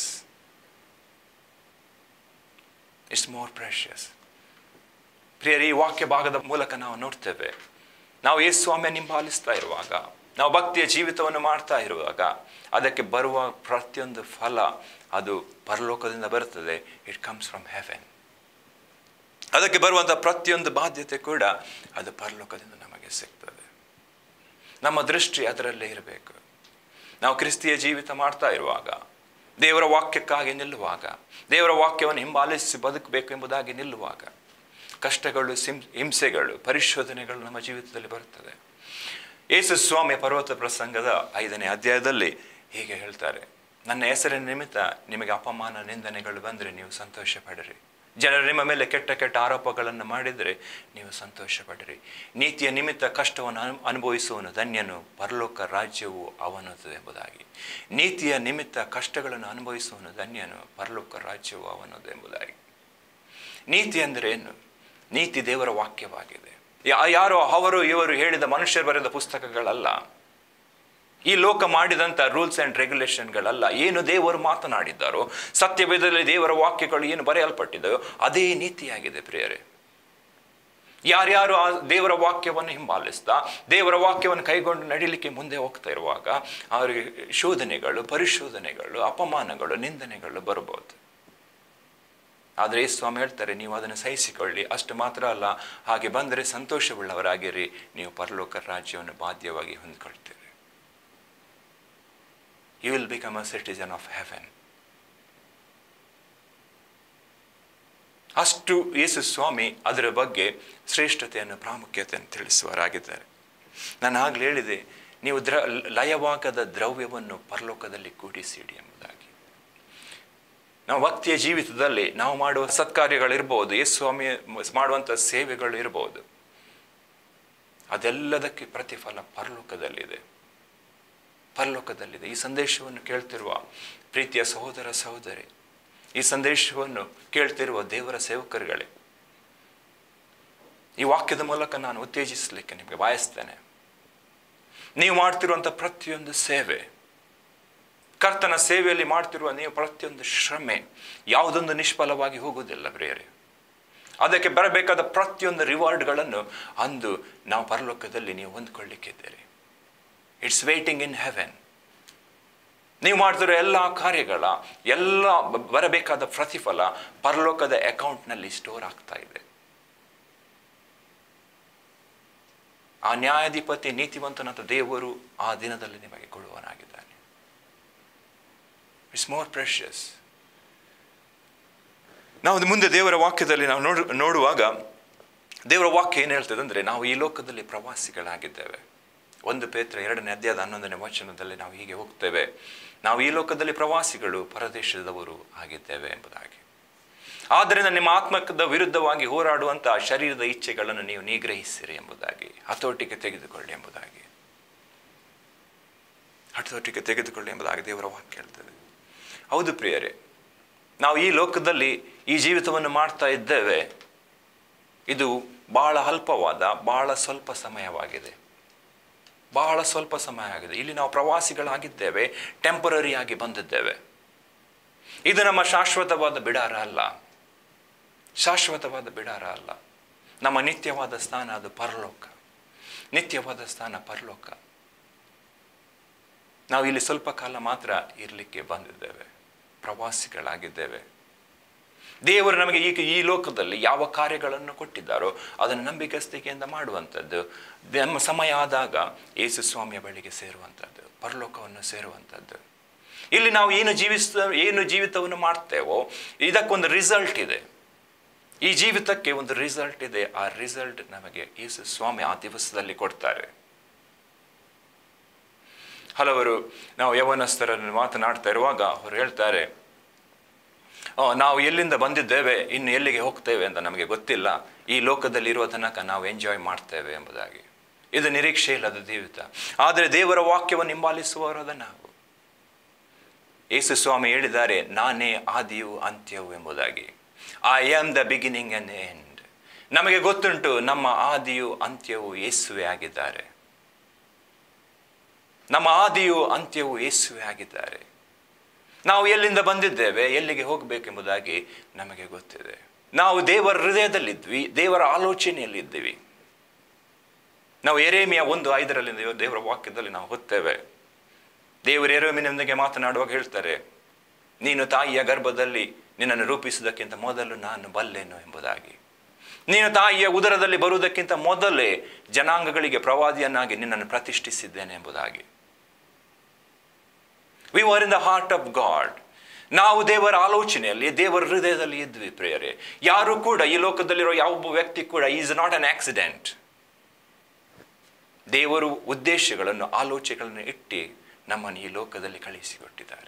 it's more precious ಪ್ರಿಯರಿ ಈ ವಾಕ್ಯ ಭಾಗದ ಮೂಲಕ ನಾವು ನೋಡ್ತೇವೆ ನಾವು ಯೇಸು ಸ್ವಾಮಿಯ ಹಿಂಬಾಲಿಸ್ತಾ ಇರುವಾಗ ನಾವು ಭಕ್ತಿಯ ಜೀವಿತವನ್ನು ಮಾಡ್ತಾ ಇರುವಾಗ ಅದಕ್ಕೆ ಬರುವ ಪ್ರತಿಯೊಂದು ಫಲ ಅದು ಪರಲೋಕದಿಂದ ಬರುತ್ತದೆ ಇಟ್ ಕಮ್ಸ್ ಫ್ರಮ್ ಹೆವೆನ್ ಅದಕ್ಕೆ ಬರುವಂಥ ಪ್ರತಿಯೊಂದು ಬಾಧ್ಯತೆ ಕೂಡ ಅದು ಪರಲೋಕದಿಂದ ನಮಗೆ ಸಿಗ್ತದೆ ನಮ್ಮ ದೃಷ್ಟಿ ಅದರಲ್ಲೇ ಇರಬೇಕು ನಾವು ಕ್ರಿಸ್ತಿಯ ಜೀವಿತ ಮಾಡ್ತಾ ಇರುವಾಗ ದೇವರ ವಾಕ್ಯಕ್ಕಾಗಿ ನಿಲ್ಲುವಾಗ ದೇವರ ವಾಕ್ಯವನ್ನು ಹಿಂಬಾಲಿಸಿ ಬದುಕಬೇಕು ಎಂಬುದಾಗಿ ನಿಲ್ಲುವಾಗ ಕಷ್ಟಗಳು ಸಿಂ ಹಿಂಸೆಗಳು ಪರಿಶೋಧನೆಗಳು ನಮ್ಮ ಜೀವಿತದಲ್ಲಿ ಬರುತ್ತದೆ ಯೇಸು ಸ್ವಾಮಿ ಪರ್ವತ ಪ್ರಸಂಗದ ಐದನೇ ಅಧ್ಯಾಯದಲ್ಲಿ ಹೀಗೆ ಹೇಳ್ತಾರೆ ನನ್ನ ಹೆಸರಿನ ನಿಮಿತ್ತ ನಿಮಗೆ ಅಪಮಾನ ನಿಂದನೆಗಳು ಬಂದರೆ ನೀವು ಸಂತೋಷ ಪಡಿರಿ ಜನರು ನಿಮ್ಮ ಮೇಲೆ ಕೆಟ್ಟ ಕೆಟ್ಟ ಆರೋಪಗಳನ್ನು ಮಾಡಿದರೆ ನೀವು ಸಂತೋಷ ಪಡಿರಿ ನೀತಿಯ ನಿಮಿತ್ತ ಕಷ್ಟವನ್ನು ಅನು ಅನುಭವಿಸುವನು ಧನ್ಯನು ಪರಲೋಕ ರಾಜ್ಯವು ಅವನದು ಎಂಬುದಾಗಿ ನೀತಿಯ ನಿಮಿತ್ತ ಕಷ್ಟಗಳನ್ನು ಅನುಭವಿಸುವನು ಧನ್ಯನು ಪರಲೋಕ ರಾಜ್ಯವು ಅವನದು ಎಂಬುದಾಗಿ ನೀತಿ ಅಂದರೆ ಏನು ನೀತಿ ದೇವರ ವಾಕ್ಯವಾಗಿದೆ ಯಾ- ಯಾರೋ ಅವರು ಇವರು ಹೇಳಿದ ಮನುಷ್ಯರು ಬರೆದ ಪುಸ್ತಕಗಳಲ್ಲ ಈ ಲೋಕ ಮಾಡಿದಂಥ ರೂಲ್ಸ್ ಆ್ಯಂಡ್ ರೆಗ್ಯುಲೇಷನ್ಗಳಲ್ಲ ಏನು ದೇವರು ಮಾತನಾಡಿದ್ದಾರೋ ಸತ್ಯವೇದದಲ್ಲಿ ದೇವರ ವಾಕ್ಯಗಳು ಏನು ಬರೆಯಲ್ಪಟ್ಟಿದೆಯೋ ಅದೇ ನೀತಿಯಾಗಿದೆ ಪ್ರಿಯರೇ ಯಾರ್ಯಾರು ಆ ದೇವರ ವಾಕ್ಯವನ್ನು ಹಿಂಬಾಲಿಸ್ತಾ ದೇವರ ವಾಕ್ಯವನ್ನು ಕೈಗೊಂಡು ನಡಿಲಿಕ್ಕೆ ಮುಂದೆ ಹೋಗ್ತಾ ಇರುವಾಗ ಅವರಿಗೆ ಶೋಧನೆಗಳು ಪರಿಶೋಧನೆಗಳು ಅಪಮಾನಗಳು ನಿಂದನೆಗಳು ಬರ್ಬೋದು ಆದರೆ ಈ ಸ್ವಾಮಿ ಹೇಳ್ತಾರೆ ನೀವು ಅದನ್ನು ಸಹಿಸಿಕೊಳ್ಳಿ ಅಷ್ಟು ಮಾತ್ರ ಅಲ್ಲ ಹಾಗೆ ಬಂದರೆ ಸಂತೋಷವುಳ್ಳವರಾಗಿರಿ ನೀವು ಪರಲೋಕ ರಾಜ್ಯವನ್ನು ಬಾಧ್ಯವಾಗಿ ಹೊಂದ್ಕೊಳ್ತೀರಿ you will become a citizen of heaven ಅಷ್ಟು ಯೇಸು ಸ್ವಾಮಿ ಅದರ ಬಗ್ಗೆ ಶ್ರೇಷ್ಠತೆಯನ್ನು ಪ್ರಾಮುಖ್ಯತೆಯನ್ನು ತಿಳಿಸುವರಾಗಿದ್ದಾರೆ ನಾನು ಆಗಲೇ ಹೇಳಿದೆ ನೀವು ದ್ರ ಲಯವಾಗದ ದ್ರವ್ಯವನ್ನು ಪರಲೋಕದಲ್ಲಿ ಕೂಡಿಸಿಡಿ ಎಂಬುದಾಗಿ ನಾವು ಭಕ್ತಿಯ ಜೀವಿತದಲ್ಲಿ ನಾವು ಮಾಡುವ ಸತ್ಕಾರ್ಯಗಳಿರ್ಬೋದು ಯೇಸು ಸ್ವಾಮಿ ಮಾಡುವಂಥ ಸೇವೆಗಳು ಇರ್ಬೋದು ಅದೆಲ್ಲದಕ್ಕೆ ಪ್ರತಿಫಲ ಪರಲೋಕದಲ್ಲಿದೆ ಪರಲೋಕದಲ್ಲಿದೆ ಈ ಸಂದೇಶವನ್ನು ಕೇಳ್ತಿರುವ ಪ್ರೀತಿಯ ಸಹೋದರ ಸಹೋದರಿ ಈ ಸಂದೇಶವನ್ನು ಕೇಳ್ತಿರುವ ದೇವರ ಸೇವಕರುಗಳೇ ಈ ವಾಕ್ಯದ ಮೂಲಕ ನಾನು ಉತ್ತೇಜಿಸಲಿಕ್ಕೆ ನಿಮಗೆ ಬಯಸ್ತೇನೆ ನೀವು ಮಾಡ್ತಿರುವಂಥ ಪ್ರತಿಯೊಂದು ಸೇವೆ ಕರ್ತನ ಸೇವೆಯಲ್ಲಿ ಮಾಡ್ತಿರುವ ನೀವು ಪ್ರತಿಯೊಂದು ಶ್ರಮೆ ಯಾವುದೊಂದು ನಿಷ್ಫಲವಾಗಿ ಹೋಗುವುದಿಲ್ಲ ಪ್ರಿಯರೇ ಅದಕ್ಕೆ ಬರಬೇಕಾದ ಪ್ರತಿಯೊಂದು ರಿವಾರ್ಡ್ಗಳನ್ನು ಅಂದು ನಾವು ಪರಲೋಕದಲ್ಲಿ ನೀವು ಹೊಂದ್ಕೊಳ್ಳಿಕ್ಕಿದ್ದೀರಿ ಇಟ್ಸ್ ವೇಟಿಂಗ್ ಇನ್ ಹೆವೆನ್ ನೀವು ಮಾಡ್ತಿರೋ ಎಲ್ಲ ಕಾರ್ಯಗಳ ಎಲ್ಲ ಬ- ಬರಬೇಕಾದ ಪ್ರತಿಫಲ ಪರಲೋಕದ ಅಕೌಂಟ್ನಲ್ಲಿ ಸ್ಟೋರ್ ಆಗ್ತಾ ಇದೆ ಆ ನ್ಯಾಯಾಧಿಪತಿ ನೀತಿವಂತನಾದ ದೇವರು ಆ ದಿನದಲ್ಲಿ ನಿಮಗೆ ಕೊಡುವನಾಗಿದ್ದಾನೆ ಇಟ್ಸ್ ಮೋರ್ ಪ್ರೆಷಸ್ ನಾವು ಮುಂದೆ ದೇವರ ವಾಕ್ಯದಲ್ಲಿ ನಾವು ನೋಡು ನೋಡುವಾಗ ದೇವರ ವಾಕ್ಯ ಏನು ಹೇಳ್ತದೆ ಅಂದರೆ ನಾವು ಈ ಲೋಕದಲ್ಲಿ ಪ್ರವಾಸಿಗಳಾಗಿದ್ದೇವೆ ಒಂದು ಪೇತ್ರ ಎರಡನೇ ಅಧ್ಯಾಯದ ಹನ್ನೊಂದನೇ ವಚನದಲ್ಲಿ ನಾವು ಹೀಗೆ ಹೋಗ್ತೇವೆ ನಾವು ಈ ಲೋಕದಲ್ಲಿ ಪ್ರವಾಸಿಗಳು ಪರದೇಶದವರು ಆಗಿದ್ದೇವೆ ಎಂಬುದಾಗಿ ಆದ್ದರಿಂದ ನಿಮ್ಮ ಆತ್ಮಕದ ವಿರುದ್ಧವಾಗಿ ಹೋರಾಡುವಂಥ ಶರೀರದ ಇಚ್ಛೆಗಳನ್ನು ನೀವು ನಿಗ್ರಹಿಸಿರಿ ಎಂಬುದಾಗಿ ಹತೋಟಿಗೆ ತೆಗೆದುಕೊಳ್ಳಿ ಎಂಬುದಾಗಿ ಹತೋಟಿಗೆ ತೆಗೆದುಕೊಳ್ಳಿ ಎಂಬುದಾಗಿ ದೇವರ ವಾಕ್ಯ ಹೇಳ್ತದೆ ಹೌದು ಪ್ರಿಯರೇ ನಾವು ಈ ಲೋಕದಲ್ಲಿ ಈ ಜೀವಿತವನ್ನು ಮಾಡ್ತಾ ಇದ್ದೇವೆ ಇದು ಬಹಳ ಅಲ್ಪವಾದ ಬಹಳ ಸ್ವಲ್ಪ ಸಮಯವಾಗಿದೆ ಬಹಳ ಸ್ವಲ್ಪ ಸಮಯ ಆಗಿದೆ ಇಲ್ಲಿ ನಾವು ಪ್ರವಾಸಿಗಳಾಗಿದ್ದೇವೆ ಟೆಂಪರರಿ ಆಗಿ ಬಂದಿದ್ದೇವೆ ಇದು ನಮ್ಮ ಶಾಶ್ವತವಾದ ಬಿಡಾರ ಅಲ್ಲ ಶಾಶ್ವತವಾದ ಬಿಡಾರ ಅಲ್ಲ ನಮ್ಮ ನಿತ್ಯವಾದ ಸ್ಥಾನ ಅದು ಪರಲೋಕ ನಿತ್ಯವಾದ ಸ್ಥಾನ ಪರಲೋಕ ನಾವು ಇಲ್ಲಿ ಸ್ವಲ್ಪ ಕಾಲ ಮಾತ್ರ ಇರಲಿಕ್ಕೆ ಬಂದಿದ್ದೇವೆ ಪ್ರವಾಸಿಗಳಾಗಿದ್ದೇವೆ ದೇವರು ನಮಗೆ ಈಗ ಈ ಲೋಕದಲ್ಲಿ ಯಾವ ಕಾರ್ಯಗಳನ್ನು ಕೊಟ್ಟಿದ್ದಾರೋ ಅದನ್ನು ನಂಬಿಕಸ್ತಿಕೆಯಿಂದ ಮಾಡುವಂಥದ್ದು ನಮ್ಮ ಸಮಯ ಆದಾಗ ಯೇಸು ಸ್ವಾಮಿಯ ಬಳಿಗೆ ಸೇರುವಂಥದ್ದು ಪರಲೋಕವನ್ನು ಸೇರುವಂಥದ್ದು ಇಲ್ಲಿ ನಾವು ಏನು ಜೀವಿಸ ಏನು ಜೀವಿತವನ್ನು ಮಾಡ್ತೇವೋ ಇದಕ್ಕೊಂದು ರಿಸಲ್ಟ್ ಇದೆ ಈ ಜೀವಿತಕ್ಕೆ ಒಂದು ರಿಸಲ್ಟ್ ಇದೆ ಆ ರಿಸಲ್ಟ್ ನಮಗೆ ಯೇಸು ಸ್ವಾಮಿ ಆ ದಿವಸದಲ್ಲಿ ಕೊಡ್ತಾರೆ ಹಲವರು ನಾವು ಯವನಸ್ಥರನ್ನು ಮಾತನಾಡ್ತಾ ಇರುವಾಗ ಅವರು ಹೇಳ್ತಾರೆ "ಆ, ನಾವು ಎಲ್ಲಿಂದ ಬಂದಿದ್ದೇವೆ ಇನ್ನು ಎಲ್ಲಿಗೆ ಹೋಗ್ತೇವೆ ಅಂತ ನಮಗೆ ಗೊತ್ತಿಲ್ಲ ಈ ಲೋಕದಲ್ಲಿ ಇರುವ ತನಕ ನಾವು ಎಂಜಾಯ್ ಮಾಡ್ತೇವೆ ಎಂಬುದಾಗಿ ಇದು ನಿರೀಕ್ಷೆ ಇಲ್ಲದ ಜೀವಿತ ಆದರೆ ದೇವರ ವಾಕ್ಯವನ್ನು ಹಿಂಬಾಲಿಸುವವರಾದ ನಾವು ಯೇಸು ಸ್ವಾಮಿ ಹೇಳಿದ್ದಾರೆ ನಾನೇ ಆದಿಯು ಅಂತ್ಯವು ಎಂಬುದಾಗಿ I am the beginning and end ನಮಗೆ ಗೊತ್ತುಂಟು ನಮ್ಮ ಆದಿಯು ಅಂತ್ಯವು ಯೇಸುವೆ ಆಗಿದ್ದಾರೆ ನಮ್ಮ ಆದಿಯು ಅಂತ್ಯವು ಯೇಸುವೆ ಆಗಿದ್ದಾರೆ ನಾವು ಎಲ್ಲಿಂದ ಬಂದಿದ್ದೇವೆ ಎಲ್ಲಿಗೆ ಹೋಗಬೇಕೆಂಬುದಾಗಿ ನಮಗೆ ಗೊತ್ತಿದೆ ನಾವು ದೇವರ ಹೃದಯದಲ್ಲಿದ್ವಿ ದೇವರ ಆಲೋಚನೆಯಲ್ಲಿದ್ದೀವಿ ನಾವು ಎರೇಮಿಯ ಒಂದು ಐದರಲ್ಲಿ ದೇವ- ದೇವರ ವಾಕ್ಯದಲ್ಲಿ ನಾವು ಹೊತ್ತೇವೆ ದೇವರು ಎರೇಮಿನೊಂದಿಗೆ ಮಾತನಾಡುವಾಗ ಹೇಳ್ತಾರೆ ನೀನು ತಾಯಿಯ ಗರ್ಭದಲ್ಲಿ ನಿನ್ನನ್ನು ರೂಪಿಸುವುದಕ್ಕಿಂತ ಮೊದಲು ನಾನು ಬಲ್ಲೆನು ಎಂಬುದಾಗಿ ನೀನು ತಾಯಿಯ ಉದರದಲ್ಲಿ ಬರುವುದಕ್ಕಿಂತ ಮೊದಲೇ ಜನಾಂಗಗಳಿಗೆ ಪ್ರವಾದಿಯನ್ನಾಗಿ ನಿನ್ನನ್ನು ಪ್ರತಿಷ್ಠಿಸಿದ್ದೇನೆ ಎಂಬುದಾಗಿ we were in the heart of God ನಾವು ದೇವರ ಆಲೋಚನೆಯಲ್ಲಿ ದೇವರ ಹೃದಯದಲ್ಲಿ ಇದ್ವಿ ಪ್ರೇಯರೆ ಯಾರು ಕೂಡ ಈ ಲೋಕದಲ್ಲಿರೋ ಯಾವೊಬ್ಬ ವ್ಯಕ್ತಿ ಕೂಡ ಈಸ್ ನಾಟ್ ಅನ್ ಆಕ್ಸಿಡೆಂಟ್ ದೇವರು ಉದ್ದೇಶಗಳನ್ನು ಆಲೋಚನೆಗಳನ್ನು ಇಟ್ಟು ನಮ್ಮನ್ನು ಈ ಲೋಕದಲ್ಲಿ ಕಳಿಸಿಕೊಟ್ಟಿದ್ದಾರೆ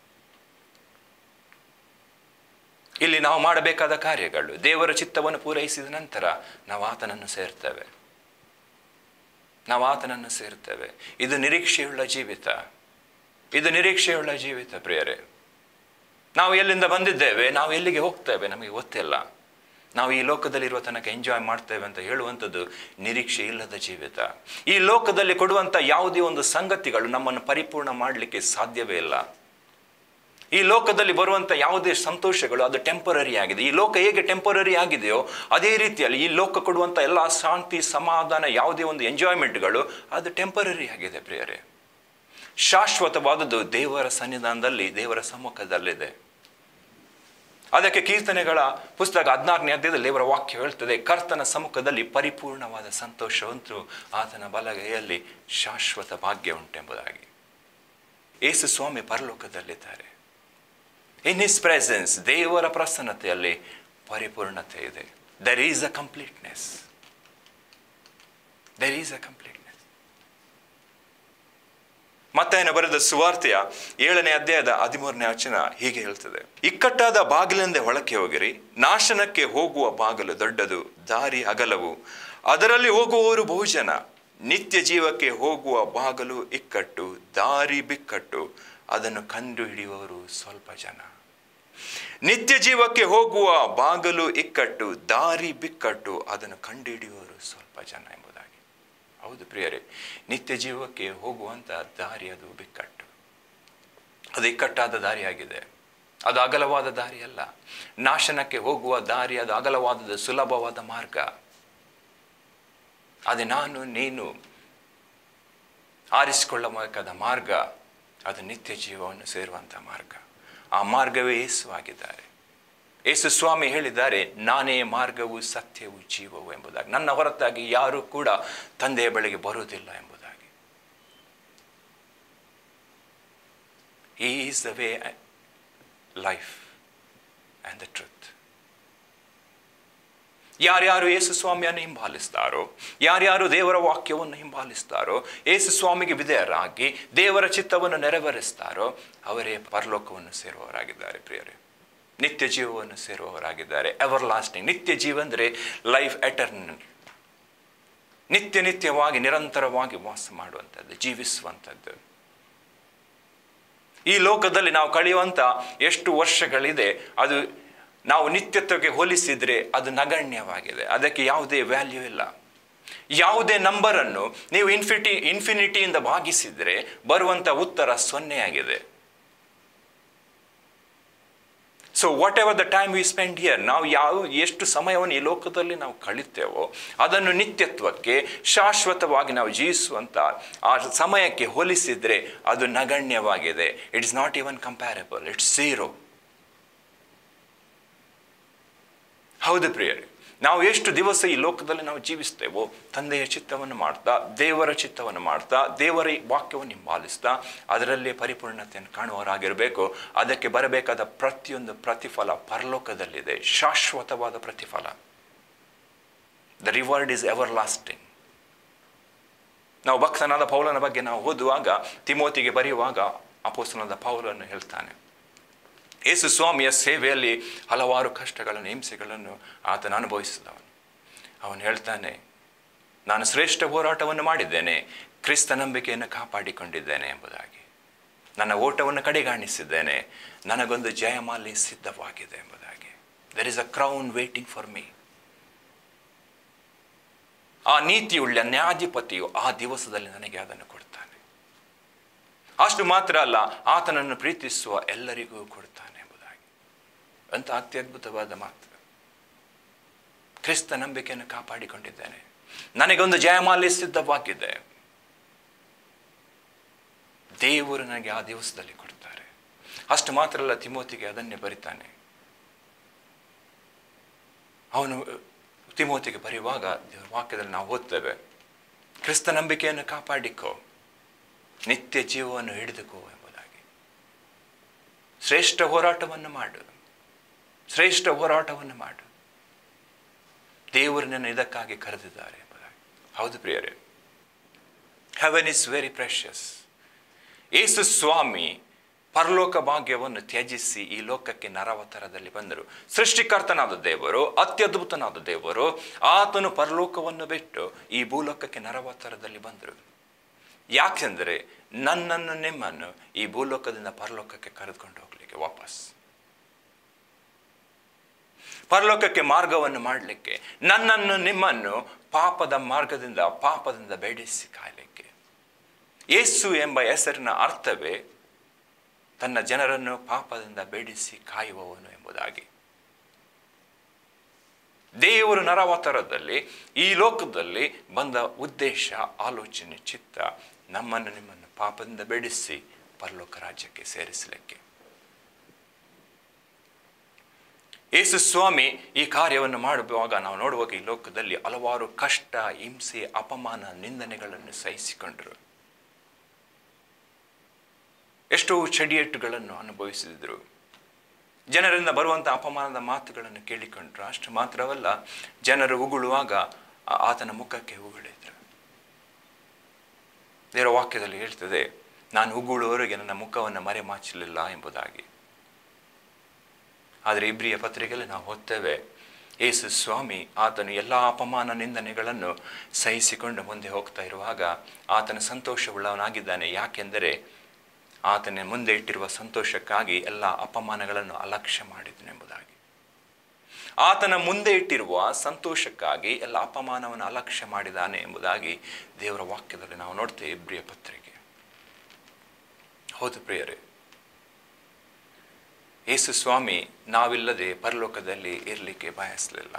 ಇಲ್ಲಿ ನಾವು ಮಾಡಬೇಕಾದ ಕಾರ್ಯಗಳು ದೇವರ ಚಿತ್ತವನ್ನು ಪೂರೈಸಿದ ನಂತರ ನಾವು ಆತನನ್ನು ಸೇರ್ತೇವೆ ನಾವು ಆತನನ್ನು ಸೇರ್ತೇವೆ ಇದು ನಿರೀಕ್ಷೆಯುಳ್ಳ ಜೀವಿತ ಇದು ನಿರೀಕ್ಷೆಯುಳ್ಳ ಜೀವಿತ ಪ್ರಿಯರೇ ನಾವು ಎಲ್ಲಿಂದ ಬಂದಿದ್ದೇವೆ ನಾವು ಎಲ್ಲಿಗೆ ಹೋಗ್ತೇವೆ ನಮಗೆ ಗೊತ್ತಿಲ್ಲ ನಾವು ಈ ಲೋಕದಲ್ಲಿರುವ ತನಕ ಎಂಜಾಯ್ ಮಾಡ್ತೇವೆ ಅಂತ ಹೇಳುವಂಥದ್ದು ನಿರೀಕ್ಷೆ ಇಲ್ಲದ ಜೀವಿತ ಈ ಲೋಕದಲ್ಲಿ ಕೊಡುವಂಥ ಯಾವುದೇ ಒಂದು ಸಂಗತಿಗಳು ನಮ್ಮನ್ನು ಪರಿಪೂರ್ಣ ಮಾಡಲಿಕ್ಕೆ ಸಾಧ್ಯವೇ ಇಲ್ಲ ಈ ಲೋಕದಲ್ಲಿ ಬರುವಂಥ ಯಾವುದೇ ಸಂತೋಷಗಳು ಅದು ಟೆಂಪರರಿ ಆಗಿದೆ ಈ ಲೋಕ ಹೇಗೆ ಟೆಂಪರರಿ ಆಗಿದೆಯೋ ಅದೇ ರೀತಿಯಲ್ಲಿ ಈ ಲೋಕ ಕೊಡುವಂಥ ಎಲ್ಲ ಶಾಂತಿ ಸಮಾಧಾನ ಯಾವುದೇ ಒಂದು ಎಂಜಾಯ್ಮೆಂಟ್ಗಳು ಅದು ಟೆಂಪರರಿ ಆಗಿದೆ ಪ್ರಿಯರೇ ಶಾಶ್ವತವಾದದ್ದು ದೇವರ ಸನ್ನಿಧಾನದಲ್ಲಿ ದೇವರ ಸಮ್ಮುಖದಲ್ಲಿದೆ ಅದಕ್ಕೆ ಕೀರ್ತನೆಗಳ ಪುಸ್ತಕ ಹದಿನಾರನೇ ಅಧ್ಯಾಯದಲ್ಲಿ ದೇವರ ವಾಕ್ಯ ಹೇಳ್ತದೆ ಕರ್ತನ ಸಮ್ಮುಖದಲ್ಲಿ ಪರಿಪೂರ್ಣವಾದ ಸಂತೋಷವಂತೂ ಆತನ ಬಲಗೈಯಲ್ಲಿ ಶಾಶ್ವತ ಭಾಗ್ಯ ಉಂಟೆಂಬುದಾಗಿ ಯೇಸು ಸ್ವಾಮಿ ಪರಲೋಕದಲ್ಲಿದ್ದಾರೆ ಇನ್ ಹಿಸ್ ಪ್ರೆಸೆನ್ಸ್ ದೇವರ ಪ್ರಸನ್ನತೆಯಲ್ಲಿ ಪರಿಪೂರ್ಣತೆ ಇದೆ there is a completeness there is a completeness ಮತ್ತಾಯನ ಬರೆದ ಸುವಾರ್ತೆಯ ಏಳನೇ ಅಧ್ಯಾಯದ ಹದಿಮೂರನೇ ವಚನ ಹೀಗೆ ಹೇಳ್ತದೆ ಇಕ್ಕಟ್ಟಾದ ಬಾಗಿಲಿಂದ ಒಳಕ್ಕೆ ಹೋಗಿರಿ ನಾಶನಕ್ಕೆ ಹೋಗುವ ಬಾಗಿಲು ದೊಡ್ಡದು ದಾರಿ ಅಗಲವು ಅದರಲ್ಲಿ ಹೋಗುವವರು ಬಹುಜನ ನಿತ್ಯ ಜೀವಕ್ಕೆ ಹೋಗುವ ಬಾಗಿಲು ಇಕ್ಕಟ್ಟು ದಾರಿ ಬಿಕ್ಕಟ್ಟು ಅದನ್ನು ಕಂಡು ಹಿಡಿಯುವವರು ಸ್ವಲ್ಪ ಜನ ನಿತ್ಯ ಜೀವಕ್ಕೆ ಹೋಗುವ ಬಾಗಲು ಇಕ್ಕಟ್ಟು ದಾರಿ ಬಿಕ್ಕಟ್ಟು ಅದನ್ನು ಕಂಡುಹಿಡಿಯುವವರು ಸ್ವಲ್ಪ ಜನ ಎಂಬುದಾಗಿ ಹೌದು ಪ್ರಿಯರೇ ನಿತ್ಯ ಜೀವಕ್ಕೆ ಹೋಗುವಂಥ ದಾರಿ ಅದು ಬಿಕ್ಕಟ್ಟು ಅದು ಇಕ್ಕಟ್ಟಾದ ದಾರಿಯಾಗಿದೆ ಅದು ಅಗಲವಾದ ದಾರಿ ಅಲ್ಲ ನಾಶನಕ್ಕೆ ಹೋಗುವ ದಾರಿ ಅದು ಅಗಲವಾದದ ಸುಲಭವಾದ ಮಾರ್ಗ ಅದೇ ನಾನು ನೀನು ಆರಿಸಿಕೊಳ್ಳಬೇಕಾದ ಮಾರ್ಗ ಅದು ನಿತ್ಯ ಜೀವವನ್ನು ಸೇರುವಂಥ ಮಾರ್ಗ ಆ ಮಾರ್ಗವೇ ಯೇಸು ಆಗಿದ್ದಾರೆ ಯೇಸು ಸ್ವಾಮಿ ಹೇಳಿದ್ದಾರೆ ನಾನೇ ಮಾರ್ಗವು ಸತ್ಯವು ಜೀವವು ಎಂಬುದಾಗಿ ನನ್ನ ಹೊರತಾಗಿ ಯಾರೂ ಕೂಡ ತಂದೆಯ ಬಳಿಗೆ ಬರುವುದಿಲ್ಲ ಎಂಬುದಾಗಿ ಈ is the way life and the truth ಯಾರ್ಯಾರು ಯೇಸು ಸ್ವಾಮಿಯನ್ನು ಹಿಂಬಾಲಿಸ್ತಾರೋ ಯಾರ್ಯಾರು ದೇವರ ವಾಕ್ಯವನ್ನು ಹಿಂಬಾಲಿಸ್ತಾರೋ ಯೇಸು ಸ್ವಾಮಿಗೆ ವಿಧೇಯರಾಗಿ ದೇವರ ಚಿತ್ತವನ್ನು ನೆರವೇರಿಸ್ತಾರೋ ಅವರೇ ಪರಲೋಕವನ್ನು ಸೇರುವವರಾಗಿದ್ದಾರೆ ಪ್ರಿಯರೇ ನಿತ್ಯ ಜೀವವನ್ನು ಸೇರುವವರಾಗಿದ್ದಾರೆ ಎವರ್ ಲಾಸ್ಟಿಂಗ್ ನಿತ್ಯ ಜೀವ ಅಂದರೆ ಲೈಫ್ ಎಟರ್ನಲ್ ನಿತ್ಯ ನಿತ್ಯವಾಗಿ ನಿರಂತರವಾಗಿ ವಾಸ ಮಾಡುವಂಥದ್ದು ಜೀವಿಸುವಂಥದ್ದು ಈ ಲೋಕದಲ್ಲಿ ನಾವು ಕಳೆಯುವಂಥ ಎಷ್ಟು ವರ್ಷಗಳಿದೆ ಅದು ನಾವು ನಿತ್ಯತ್ವಕ್ಕೆ ಹೋಲಿಸಿದರೆ ಅದು ನಗಣ್ಯವಾಗಿದೆ ಅದಕ್ಕೆ ಯಾವುದೇ ವ್ಯಾಲ್ಯೂ ಇಲ್ಲ ಯಾವುದೇ ನಂಬರನ್ನು ನೀವು ಇನ್ಫಿಟಿ ಇನ್ಫಿನಿಟಿಯಿಂದ ಭಾಗಿಸಿದರೆ ಬರುವಂಥ ಉತ್ತರ ಸೊನ್ನೆಯಾಗಿದೆ so whatever the time we spend here ನಾವು ಯಾವ ಎಷ್ಟು ಸಮಯವನ್ನು ಈ ಲೋಕದಲ್ಲಿ ನಾವು ಕಳಿತೇವೋ ಅದನ್ನು ನಿತ್ಯತ್ವಕ್ಕೆ ಶಾಶ್ವತವಾಗಿ ನಾವು ಜೀವಿಸುವಂಥ ಆ ಸಮಯಕ್ಕೆ ಹೋಲಿಸಿದರೆ ಅದು ನಗಣ್ಯವಾಗಿದೆ it's not even comparable it's zero ಹೌದು ಪ್ರಿಯರೇ ನಾವು ಎಷ್ಟು ದಿವಸ ಈ ಲೋಕದಲ್ಲಿ ನಾವು ಜೀವಿಸ್ತೇವೋ ತಂದೆಯ ಚಿತ್ತವನ್ನು ಮಾಡ್ತಾ ದೇವರ ಚಿತ್ತವನ್ನು ಮಾಡ್ತಾ ದೇವರ ವಾಕ್ಯವನ್ನು ಹಿಂಬಾಲಿಸ್ತಾ ಅದರಲ್ಲೇ ಪರಿಪೂರ್ಣತೆಯನ್ನು ಕಾಣುವವರಾಗಿರಬೇಕು ಅದಕ್ಕೆ ಬರಬೇಕಾದ ಪ್ರತಿಯೊಂದು ಪ್ರತಿಫಲ ಪರಲೋಕದಲ್ಲಿದೆ ಶಾಶ್ವತವಾದ ಪ್ರತಿಫಲ the reward is everlasting ನಾವು ಭಕ್ತನಾದ ಪೌಲನ ಬಗ್ಗೆ ನಾವು ಓದುವಾಗ ತಿಮೋತಿಗೆ ಬರೆಯುವಾಗ ಅಪೋಸ್ತನಾದ ಪೌಲನ್ನು ಹೇಳ್ತಾನೆ ಯೇಸು ಸ್ವಾಮಿಯ ಸೇವೆಯಲ್ಲಿ ಹಲವಾರು ಕಷ್ಟಗಳನ್ನು ಹಿಂಸೆಗಳನ್ನು ಆತನ ಅನುಭವಿಸಿದವನು ಅವನು ಹೇಳ್ತಾನೆ ನಾನು ಶ್ರೇಷ್ಠ ಹೋರಾಟವನ್ನು ಮಾಡಿದ್ದೇನೆ ಕ್ರಿಸ್ತ ನಂಬಿಕೆಯನ್ನು ಕಾಪಾಡಿಕೊಂಡಿದ್ದೇನೆ ಎಂಬುದಾಗಿ ನನ್ನ ಓಟವನ್ನು ಕಡೆಗಾಣಿಸಿದ್ದೇನೆ ನನಗೊಂದು ಜಯಮಾಲಿ ಸಿದ್ಧವಾಗಿದೆ ಎಂಬುದಾಗಿ there is a crown waiting for me ಆ ನೀತಿಯುಳ್ಳ ನ್ಯಾಯಾಧಿಪತಿಯು ಆ ದಿವಸದಲ್ಲಿ ನನಗೆ ಅದನ್ನು ಕೊಡ್ತಾನೆ ಅಷ್ಟು ಮಾತ್ರ ಅಲ್ಲ ಆತನನ್ನು ಪ್ರೀತಿಸುವ ಎಲ್ಲರಿಗೂ ಕೊಡ್ತಾನೆ ಎಂಬುದಾಗಿ ಅಂತ ಅತ್ಯದ್ಭುತವಾದ ಮಾತು ಕ್ರಿಸ್ತ ನಂಬಿಕೆಯನ್ನು ಕಾಪಾಡಿಕೊಂಡಿದ್ದೇನೆ ನನಗೊಂದು ಜಯಮಾಲಿ ಸಿದ್ಧವಾಗಿದೆ ದೇವರು ನನಗೆ ಆ ದಿವಸದಲ್ಲಿ ಕೊಡ್ತಾರೆ ಅಷ್ಟು ಮಾತ್ರ ಅಲ್ಲ ತಿಮೋತಿಗೆ ಅದನ್ನೇ ಬರಿತಾನೆ ಅವನು ತಿಮೋತಿಗೆ ಬರೆಯುವಾಗ ದೇವರ ವಾಕ್ಯದಲ್ಲಿ ನಾವು ಓದ್ತೇವೆ ಕ್ರಿಸ್ತ ನಂಬಿಕೆಯನ್ನು ಕಾಪಾಡಿಕೋ ನಿತ್ಯ ಜೀವವನ್ನು ಹಿಡಿದುಕೋ ಎಂಬುದಾಗಿ ಶ್ರೇಷ್ಠ ಹೋರಾಟವನ್ನು ಮಾಡು ಶ್ರೇಷ್ಠ ಹೋರಾಟವನ್ನು ಮಾಡು ದೇವರು ನನ್ನ ಇದಕ್ಕಾಗಿ ಕರೆದಿದ್ದಾರೆ ಎಂಬುದಾಗಿ ಹೌದು ಪ್ರಿಯರೇ heaven is very precious Yesu ಸ್ವಾಮಿ ಪರಲೋಕ ಭಾಗ್ಯವನ್ನು ತ್ಯಜಿಸಿ ಈ ಲೋಕಕ್ಕೆ ನರವತರದಲ್ಲಿ ಬಂದರು ಸೃಷ್ಟಿಕರ್ತನಾದ ದೇವರು ಅತ್ಯದ್ಭುತನಾದ ದೇವರು ಆತನು ಪರಲೋಕವನ್ನು ಬಿಟ್ಟು ಈ ಭೂಲೋಕಕ್ಕೆ ನರವತರದಲ್ಲಿ ಬಂದರು ಯಾಕೆಂದರೆ ನನ್ನನ್ನು ನಿಮ್ಮನ್ನು ಈ ಭೂಲೋಕದಿಂದ ಪರಲೋಕಕ್ಕೆ ಕರೆದುಕೊಂಡು ಹೋಗ್ಲಿಕ್ಕೆ ವಾಪಸ್ ಪರಲೋಕಕ್ಕೆ ಮಾರ್ಗವನ್ನು ಮಾಡಲಿಕ್ಕೆ ನನ್ನನ್ನು ನಿಮ್ಮನ್ನು ಪಾಪದ ಮಾರ್ಗದಿಂದ ಪಾಪದಿಂದ ಬೇಡಿಸಿ ಕಾಯಲಿಕ್ಕೆ ಯೇಸು ಎಂಬ ಹೆಸರಿನ ಅರ್ಥವೇ ತನ್ನ ಜನರನ್ನು ಪಾಪದಿಂದ ಬೇಡಿಸಿ ಕಾಯುವವನು ಎಂಬುದಾಗಿ ದೇವರು ನರವತರದಲ್ಲಿ ಈ ಲೋಕದಲ್ಲಿ ಬಂದ ಉದ್ದೇಶ ಆಲೋಚನೆ ಚಿತ್ತ ನಮ್ಮನ್ನು ನಿಮ್ಮನ್ನು ಪಾಪದಿಂದ ಬೇಡಿಸಿ ಪರಲೋಕ ರಾಜ್ಯಕ್ಕೆ ಸೇರಿಸಲಿಕ್ಕೆ ಯೇಸು ಸ್ವಾಮಿ ಈ ಕಾರ್ಯವನ್ನು ಮಾಡುವಾಗ ನಾವು ನೋಡುವಾಗ ಈ ಲೋಕದಲ್ಲಿ ಹಲವಾರು ಕಷ್ಟ ಹಿಂಸೆ ಅಪಮಾನ ನಿಂದನೆಗಳನ್ನು ಸಹಿಸಿಕೊಂಡರು ಎಷ್ಟೋ ಚಡಿಯೇಟುಗಳನ್ನು ಅನುಭವಿಸಿದರು ಜನರಿಂದ ಬರುವಂಥ ಅಪಮಾನದ ಮಾತುಗಳನ್ನು ಕೇಳಿಕೊಂಡ್ರು ಅಷ್ಟು ಮಾತ್ರವಲ್ಲ ಜನರು ಉಗುಳುವಾಗ ಆತನ ಮುಖಕ್ಕೆ ಉಗುಳಿದ್ರು ದೇವರ ವಾಕ್ಯದಲ್ಲಿ ಹೇಳ್ತದೆ ನಾನು ಉಗುಳುವವರೆಗೆ ನನ್ನ ಮುಖವನ್ನು ಮರೆಮಾಚಲಿಲ್ಲ ಎಂಬುದಾಗಿ ಆದರೆ ಇಬ್ರಿಯ ಪತ್ರಿಕೆಯಲ್ಲಿ ನಾವು ಓದ್ತೇವೆ ಯೇಸು ಸ್ವಾಮಿ ಆತನು ಎಲ್ಲ ಅಪಮಾನ ನಿಂದನೆಗಳನ್ನು ಸಹಿಸಿಕೊಂಡು ಮುಂದೆ ಹೋಗ್ತಾ ಇರುವಾಗ ಆತನ ಸಂತೋಷವುಳ್ಳವನಾಗಿದ್ದಾನೆ ಯಾಕೆಂದರೆ ಆತನ ಮುಂದೆ ಇಟ್ಟಿರುವ ಸಂತೋಷಕ್ಕಾಗಿ ಎಲ್ಲ ಅಪಮಾನಗಳನ್ನು ಅಲಕ್ಷ್ಯ ಮಾಡಿದನೆಂಬುದಾಗಿ ಆತನ ಮುಂದೆ ಇಟ್ಟಿರುವ ಸಂತೋಷಕ್ಕಾಗಿ ಎಲ್ಲ ಅಪಮಾನವನ್ನು ಅಲಕ್ಷ್ಯ ಮಾಡಿದ್ದಾನೆ ಎಂಬುದಾಗಿ ದೇವರ ವಾಕ್ಯದಲ್ಲಿ ನಾವು ನೋಡ್ತೇವೆ ಇಬ್ರಿಯ ಪತ್ರಿಕೆ ಹೌದು ಪ್ರಿಯರೇ ಯೇಸು ಸ್ವಾಮಿ ನಾವಿಲ್ಲದೆ ಪರಲೋಕದಲ್ಲಿ ಇರಲಿಕ್ಕೆ ಬಯಸಲಿಲ್ಲ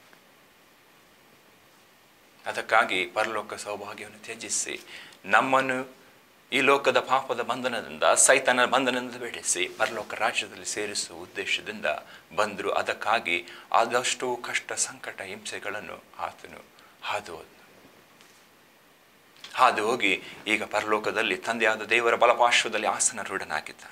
ಅದಕ್ಕಾಗಿ ಪರಲೋಕ ಸೌಭಾಗ್ಯವನ್ನು ತ್ಯಜಿಸಿ ನಮ್ಮನ್ನು ಈ ಲೋಕದ ಪಾಪದ ಬಂಧನದಿಂದ ಸೈತನ ಬಂಧನದಿಂದ ಬಿಡಿಸಿ ಪರಲೋಕ ರಾಜ್ಯದಲ್ಲಿ ಸೇರಿಸುವ ಉದ್ದೇಶದಿಂದ ಬಂದರು ಅದಕ್ಕಾಗಿ ಆದಷ್ಟು ಕಷ್ಟ ಸಂಕಟ ಹಿಂಸೆಗಳನ್ನು ಆತನು ಹಾದು ಹೋದನು. ಹಾದು ಹೋಗಿ ಈಗ ಪರಲೋಕದಲ್ಲಿ ತಂದೆಯಾದ ದೇವರ ಬಲಪಾರ್ಶ್ವದಲ್ಲಿ ಆಸನ ರೂಢನಾಗಿದ್ದಾನೆ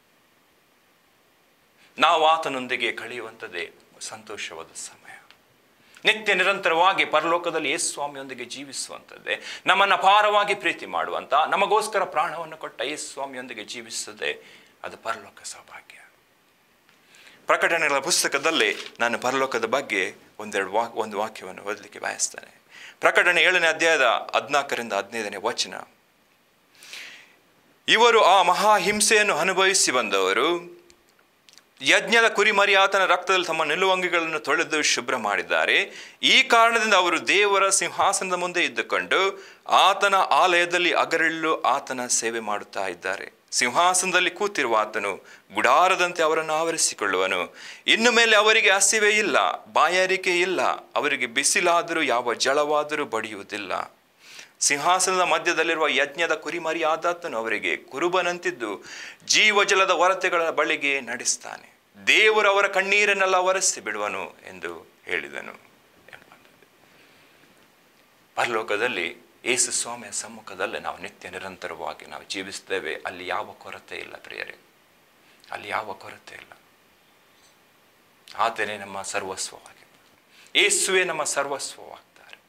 ನಾವು ಆತನೊಂದಿಗೆ ಕಳೆಯುವಂಥದ್ದೇ ಸಂತೋಷವಾದ ಸಮಯ ನಿತ್ಯ ನಿರಂತರವಾಗಿ ಪರಲೋಕದಲ್ಲಿ ಯೇಸು ಸ್ವಾಮಿಯೊಂದಿಗೆ ಜೀವಿಸುವಂಥದ್ದೇ ನಮ್ಮನ್ನು ಅಪಾರವಾಗಿ ಪ್ರೀತಿ ಮಾಡುವಂಥ ನಮಗೋಸ್ಕರ ಪ್ರಾಣವನ್ನು ಕೊಟ್ಟ ಯೇಸು ಸ್ವಾಮಿಯೊಂದಿಗೆ ಜೀವಿಸುತ್ತದೆ ಅದು ಪರಲೋಕ ಸೌಭಾಗ್ಯ ಪ್ರಕಟಣೆಗಳ ಪುಸ್ತಕದಲ್ಲಿ ನಾನು ಪರಲೋಕದ ಬಗ್ಗೆ ಒಂದೆರಡು ವಾ ಒಂದು ವಾಕ್ಯವನ್ನು ಓದಲಿಕ್ಕೆ ಬಯಸ್ತೇನೆ ಪ್ರಕಟಣೆ ಏಳನೇ ಅಧ್ಯಾಯದ ಹದಿನಾಲ್ಕರಿಂದ ಹದಿನೈದನೇ ವಚನ ಇವರು ಆ ಮಹಾ ಹಿಂಸೆಯನ್ನು ಅನುಭವಿಸಿ ಬಂದವರು ಯಜ್ಞದ ಕುರಿಮರಿ ಆತನ ರಕ್ತದಲ್ಲಿ ತಮ್ಮ ನಿಲುವಂಗಿಗಳನ್ನು ತೊಳೆದು ಶುಭ್ರ ಮಾಡಿದ್ದಾರೆ ಈ ಕಾರಣದಿಂದ ಅವರು ದೇವರ ಸಿಂಹಾಸನದ ಮುಂದೆ ಇದ್ದುಕೊಂಡು ಆತನ ಆಲಯದಲ್ಲಿ ಅಗರಿಳ್ಳು ಆತನ ಸೇವೆ ಮಾಡುತ್ತಾ ಇದ್ದಾರೆ ಸಿಂಹಾಸನದಲ್ಲಿ ಕೂತಿರುವ ಆತನು ಗುಡಾರದಂತೆ ಅವರನ್ನು ಆವರಿಸಿಕೊಳ್ಳುವನು ಇನ್ನು ಮೇಲೆ ಅವರಿಗೆ ಹಸಿವೆ ಇಲ್ಲ ಬಾಯಾರಿಕೆ ಇಲ್ಲ ಅವರಿಗೆ ಬಿಸಿಲಾದರೂ ಯಾವ ಜಳವಾದರೂ ಬಡಿಯುವುದಿಲ್ಲ ಸಿಂಹಾಸನದ ಮಧ್ಯದಲ್ಲಿರುವ ಯಜ್ಞದ ಕುರಿಮರಿ ಆದಾತನು ಅವರಿಗೆ ಕುರುಬನಂತಿದ್ದು ಜೀವಜಲದ ಹೊರತೆಗಳ ಬಳಿಗೆ ನಡೆಸ್ತಾನೆ ದೇವರು ಅವರ ಕಣ್ಣೀರನ್ನೆಲ್ಲ ಒರೆಸಿ ಬಿಡುವನು ಎಂದು ಹೇಳಿದನು ಎಂಬುದು. ಪರಲೋಕದಲ್ಲಿ ಯೇಸು ಸ್ವಾಮಿಯ ಸಮ್ಮುಖದಲ್ಲಿ ನಾವು ನಿತ್ಯ ನಿರಂತರವಾಗಿ ನಾವು ಜೀವಿಸ್ತೇವೆ ಅಲ್ಲಿ ಯಾವ ಕೊರತೆ ಇಲ್ಲ ಪ್ರಿಯರೇ ಅಲ್ಲಿ ಯಾವ ಕೊರತೆ ಇಲ್ಲ ಆತನೇ ನಮ್ಮ ಸರ್ವಸ್ವವಾಗಿ ಯೇಸುವೆ ನಮ್ಮ ಸರ್ವಸ್ವವಾಗ್ತಾರೆ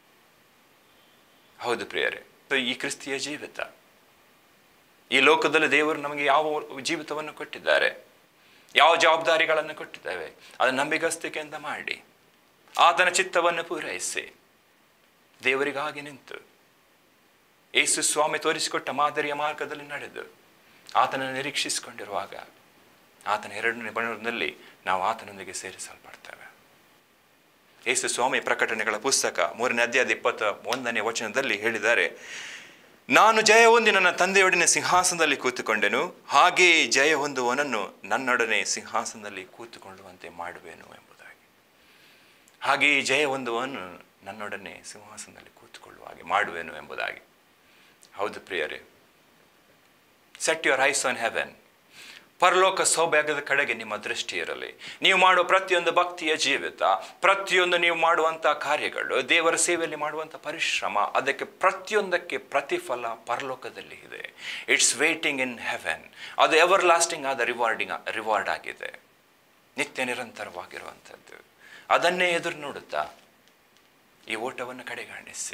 ಹೌದು ಪ್ರಿಯರೇ ಸೊ ಈ ಕ್ರಿಸ್ತಿಯ ಜೀವಿತ ಈ ಲೋಕದಲ್ಲಿ ದೇವರು ನಮಗೆ ಯಾವ ಜೀವಿತವನ್ನು ಕೊಟ್ಟಿದ್ದಾರೆ ಯಾವ ಜವಾಬ್ದಾರಿಗಳನ್ನು ಕೊಟ್ಟಿದ್ದೇವೆ ಅದನ್ನು ನಂಬಿಗಸ್ತಿಕೆಯಿಂದ ಮಾಡಿ ಆತನ ಚಿತ್ತವನ್ನು ಪೂರೈಸಿ ದೇವರಿಗಾಗಿ ನಿಂತು ಯೇಸು ಸ್ವಾಮಿ ತೋರಿಸಿಕೊಟ್ಟ ಮಾದರಿಯ ಮಾರ್ಗದಲ್ಲಿ ನಡೆದು ಆತನನ್ನು ನಿರೀಕ್ಷಿಸಿಕೊಂಡಿರುವಾಗ ಆತನ ಎರಡನೇ ಬಣ್ಣದಲ್ಲಿ ನಾವು ಆತನೊಂದಿಗೆ ಸೇರಿಸಲ್ಪಡ್ತೇವೆ ಯೇಸು ಸ್ವಾಮಿ ಪ್ರಕಟಣೆಗಳ ಪುಸ್ತಕ ಮೂರನೇ ಅಧ್ಯಾಯದ ಇಪ್ಪತ್ತ ಒಂದನೇ ವಚನದಲ್ಲಿ ಹೇಳಿದ್ದಾರೆ ನಾನು ಜಯ ಹೊಂದಿ ನನ್ನ ತಂದೆಯೊಡನೆ ಸಿಂಹಾಸನದಲ್ಲಿ ಕೂತುಕೊಂಡೆನು ಹಾಗೆಯೇ ಜಯ ಹೊಂದುವನನ್ನು ನನ್ನೊಡನೆ ಸಿಂಹಾಸನದಲ್ಲಿ ಕೂತುಕೊಳ್ಳುವಂತೆ ಮಾಡುವೆನು ಎಂಬುದಾಗಿ ಹಾಗೆಯೇ ಜಯ ಹೊಂದುವನು ನನ್ನೊಡನೆ ಸಿಂಹಾಸನದಲ್ಲಿ ಕೂತುಕೊಳ್ಳುವ ಹಾಗೆ ಮಾಡುವೆನು ಎಂಬುದಾಗಿ ಹೌದು ಪ್ರಿಯರೇ set your eyes on heaven ಪರಲೋಕ ಸೌಭಾಗ್ಯದ ಕಡೆಗೆ ನಿಮ್ಮ ದೃಷ್ಟಿ ಇರಲಿ ನೀವು ಮಾಡುವ ಪ್ರತಿಯೊಂದು ಭಕ್ತಿಯ ಜೀವಿತ ಪ್ರತಿಯೊಂದು ನೀವು ಮಾಡುವಂಥ ಕಾರ್ಯಗಳು ದೇವರ ಸೇವೆಯಲ್ಲಿ ಮಾಡುವಂಥ ಪರಿಶ್ರಮ ಅದಕ್ಕೆ ಪ್ರತಿಯೊಂದಕ್ಕೆ ಪ್ರತಿಫಲ ಪರಲೋಕದಲ್ಲಿ ಇದೆ ಇಟ್ಸ್ ವೇಟಿಂಗ್ ಇನ್ ಹೆವೆನ್ ಅದು ಎವರ್ ಲಾಸ್ಟಿಂಗ್ ಆದ ರಿವಾರ್ಡಿಂಗ್ ರಿವಾರ್ಡ್ ಆಗಿದೆ ನಿತ್ಯ ನಿರಂತರವಾಗಿರುವಂಥದ್ದು ಅದನ್ನೇ ಎದುರು ನೋಡುತ್ತಾ ಈ ಓಟವನ್ನು ಕಡೆಗಣಿಸಿ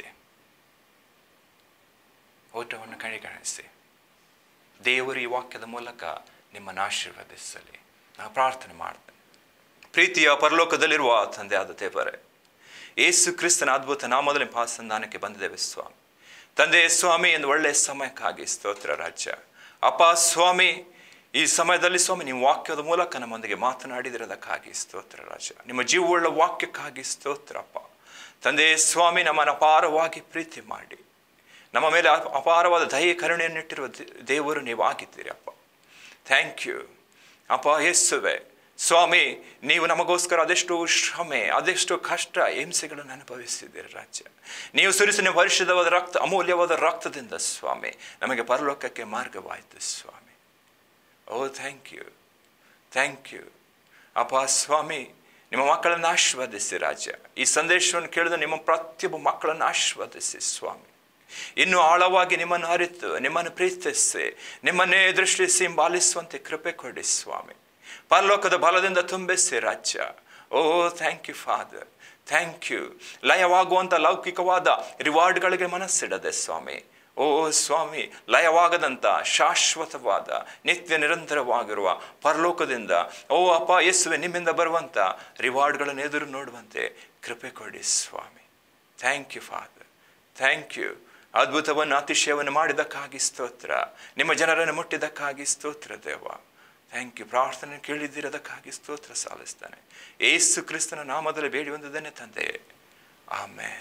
ಓಟವನ್ನು ಕಡೆಗಣಿಸಿ ದೇವರು ಈ ವಾಕ್ಯದ ಮೂಲಕ ನಿಮ್ಮನ್ನು ಆಶೀರ್ವದಿಸಲಿ ನಾನು ಪ್ರಾರ್ಥನೆ ಮಾಡ್ತೇನೆ ಪ್ರೀತಿಯ ಪರಲೋಕದಲ್ಲಿರುವ ತಂದೆ ಆದ ದೇವರೇ ಏಸು ಕ್ರಿಸ್ತನ ಅದ್ಭುತ ನಾಮದಲ್ಲಿ ಪಾಸಂಧಾನಕ್ಕೆ ಬಂದಿದ್ದೇವೆ ಸ್ವಾಮಿ ತಂದೆ ಸ್ವಾಮಿ ಎಂದು ಒಳ್ಳೆಯ ಸಮಯಕ್ಕಾಗಿ ಸ್ತೋತ್ರ ರಾಜ್ಯ ಅಪ್ಪ ಸ್ವಾಮಿ ಈ ಸಮಯದಲ್ಲಿ ಸ್ವಾಮಿ ನಿಮ್ಮ ವಾಕ್ಯದ ಮೂಲಕ ನಮ್ಮೊಂದಿಗೆ ಮಾತನಾಡಿದಿರೋದಕ್ಕಾಗಿ ಸ್ತೋತ್ರ ರಾಜ ನಿಮ್ಮ ಜೀವವುಳ್ಳ ವಾಕ್ಯಕ್ಕಾಗಿ ಸ್ತೋತ್ರ ಅಪ್ಪ ತಂದೆ ಸ್ವಾಮಿ ನಮ್ಮನ್ನು ಅಪಾರವಾಗಿ ಪ್ರೀತಿ ಮಾಡಿ ನಮ್ಮ ಮೇಲೆ ಅಪ- ಅಪಾರವಾದ ದಯೆ ಕರುಣೆಯನ್ನಿಟ್ಟಿರುವ ದೇ- ದೇವರು ನೀವು ಆಗಿದ್ದೀರಿ ಅಪ್ಪ ಥ್ಯಾಂಕ್ ಯು ಅಪ್ಪ ಯೇಸುವೆ ಸ್ವಾಮಿ ನೀವು ನಮಗೋಸ್ಕರ ಅದೆಷ್ಟು ಶ್ರಮೆ ಅದೆಷ್ಟು ಕಷ್ಟ ಹಿಂಸೆಗಳನ್ನು ಅನುಭವಿಸಿದ್ದೀರಿ ರಾಜ್ಯ ನೀವು ಸುರಿಸಿನ ಪರಿಶುದ್ಧವಾದ ರಕ್ತ ಅಮೂಲ್ಯವಾದ ರಕ್ತದಿಂದ ಸ್ವಾಮಿ ನಮಗೆ ಪರಲೋಕಕ್ಕೆ ಮಾರ್ಗವಾಯಿತು ಸ್ವಾಮಿ oh thank you thank you ಅಪ್ಪ ಸ್ವಾಮಿ ನಿಮ್ಮ ಮಕ್ಕಳನ್ನು ಆಶೀರ್ವದಿಸಿ ರಾಜ್ಯ ಈ ಸಂದೇಶವನ್ನು ಕೇಳಿದ ನಿಮ್ಮ ಪ್ರತಿಯೊಬ್ಬ ಮಕ್ಕಳನ್ನು ಆಶೀರ್ವದಿಸಿ ಸ್ವಾಮಿ ಇನ್ನು ಆಳವಾಗಿ ನಿಮ್ಮನ್ನು ಅರಿತು ನಿಮ್ಮನ್ನು ಪ್ರೀತಿಸಿ ನಿಮ್ಮನ್ನೇ ದೃಷ್ಟಿಸಿ ಹಿಂಬಾಲಿಸುವಂತೆ ಕೃಪೆ ಕೊಡಿ ಸ್ವಾಮಿ ಪರಲೋಕದ ಬಲದಿಂದ ತುಂಬಿಸಿ ರಾಜ್ಯ oh thank you father thank you ಲಯವಾಗುವಂಥ ಲೌಕಿಕವಾದ ರಿವಾರ್ಡ್ಗಳಿಗೆ ಮನಸ್ಸಿಡದೆ ಸ್ವಾಮಿ ಓ ಸ್ವಾಮಿ ಲಯವಾಗದಂಥ ಶಾಶ್ವತವಾದ ನಿತ್ಯ ನಿರಂತರವಾಗಿರುವ ಪರಲೋಕದಿಂದ ಓ ಅಪ್ಪ ಯೇಸುವೆ ನಿಮ್ಮಿಂದ ಬರುವಂಥ ರಿವಾರ್ಡ್ಗಳನ್ನು ಎದುರು ನೋಡುವಂತೆ ಕೃಪೆ ಕೊಡಿ ಸ್ವಾಮಿ thank you father thank you ಅದ್ಭುತವನ್ನು ಅತಿಶಯವನ್ನು ಮಾಡಿದ್ದಕ್ಕಾಗಿ ಸ್ತೋತ್ರ ನಿಮ್ಮ ಜನರನ್ನು ಮುಟ್ಟಿದ್ದಕ್ಕಾಗಿ ಸ್ತೋತ್ರ ದೇವ ಥ್ಯಾಂಕ್ ಯು ಪ್ರಾರ್ಥನೆ ಕೇಳಿದ್ದಿರೋದಕ್ಕಾಗಿ ಸ್ತೋತ್ರ ಸಾಲಿಸ್ತಾನೆ ಏಸು ಕ್ರಿಸ್ತನ ನಾಮದಲ್ಲಿ ಬೇಡಿ ಬಂದದನ್ನೇ ತಂದೆ ಆಮೇನ್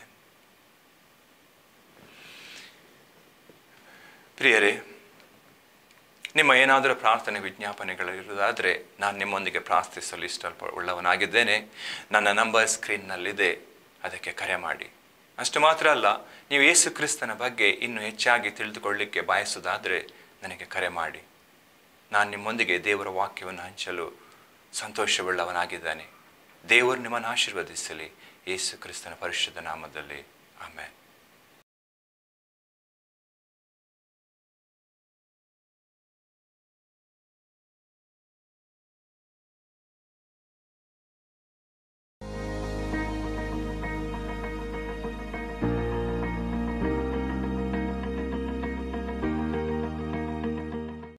ಪ್ರಿಯರೇ ನಿಮ್ಮ ಏನಾದರೂ ಪ್ರಾರ್ಥನೆ ವಿಜ್ಞಾಪನೆಗಳಿರುವುದಾದರೆ ನಾನು ನಿಮ್ಮೊಂದಿಗೆ ಪ್ರಾರ್ಥಿಸಲು ಇಷ್ಟ ಉಳ್ಳವನಾಗಿದ್ದೇನೆ ನನ್ನ ನಂಬರ್ ಸ್ಕ್ರೀನ್ನಲ್ಲಿದೆ ಅದಕ್ಕೆ ಕರೆ ಮಾಡಿ ಅಷ್ಟು ಮಾತ್ರ ಅಲ್ಲ ನೀವು ಯೇಸು ಕ್ರಿಸ್ತನ ಬಗ್ಗೆ ಇನ್ನೂ ಹೆಚ್ಚಾಗಿ ತಿಳಿದುಕೊಳ್ಳಿಕ್ಕೆ ಬಯಸುವುದಾದರೆ ನನಗೆ ಕರೆ ಮಾಡಿ ನಾನು ನಿಮ್ಮೊಂದಿಗೆ ದೇವರ ವಾಕ್ಯವನ್ನು ಹಂಚಲು ಸಂತೋಷವುಳ್ಳವನಾಗಿದ್ದಾನೆ ದೇವರು ನಿಮ್ಮನ್ನು ಆಶೀರ್ವದಿಸಲಿ ಯೇಸು ಕ್ರಿಸ್ತನ ಪರಿಶುದ್ಧ ನಾಮದಲ್ಲಿ ಆಮೇಲೆ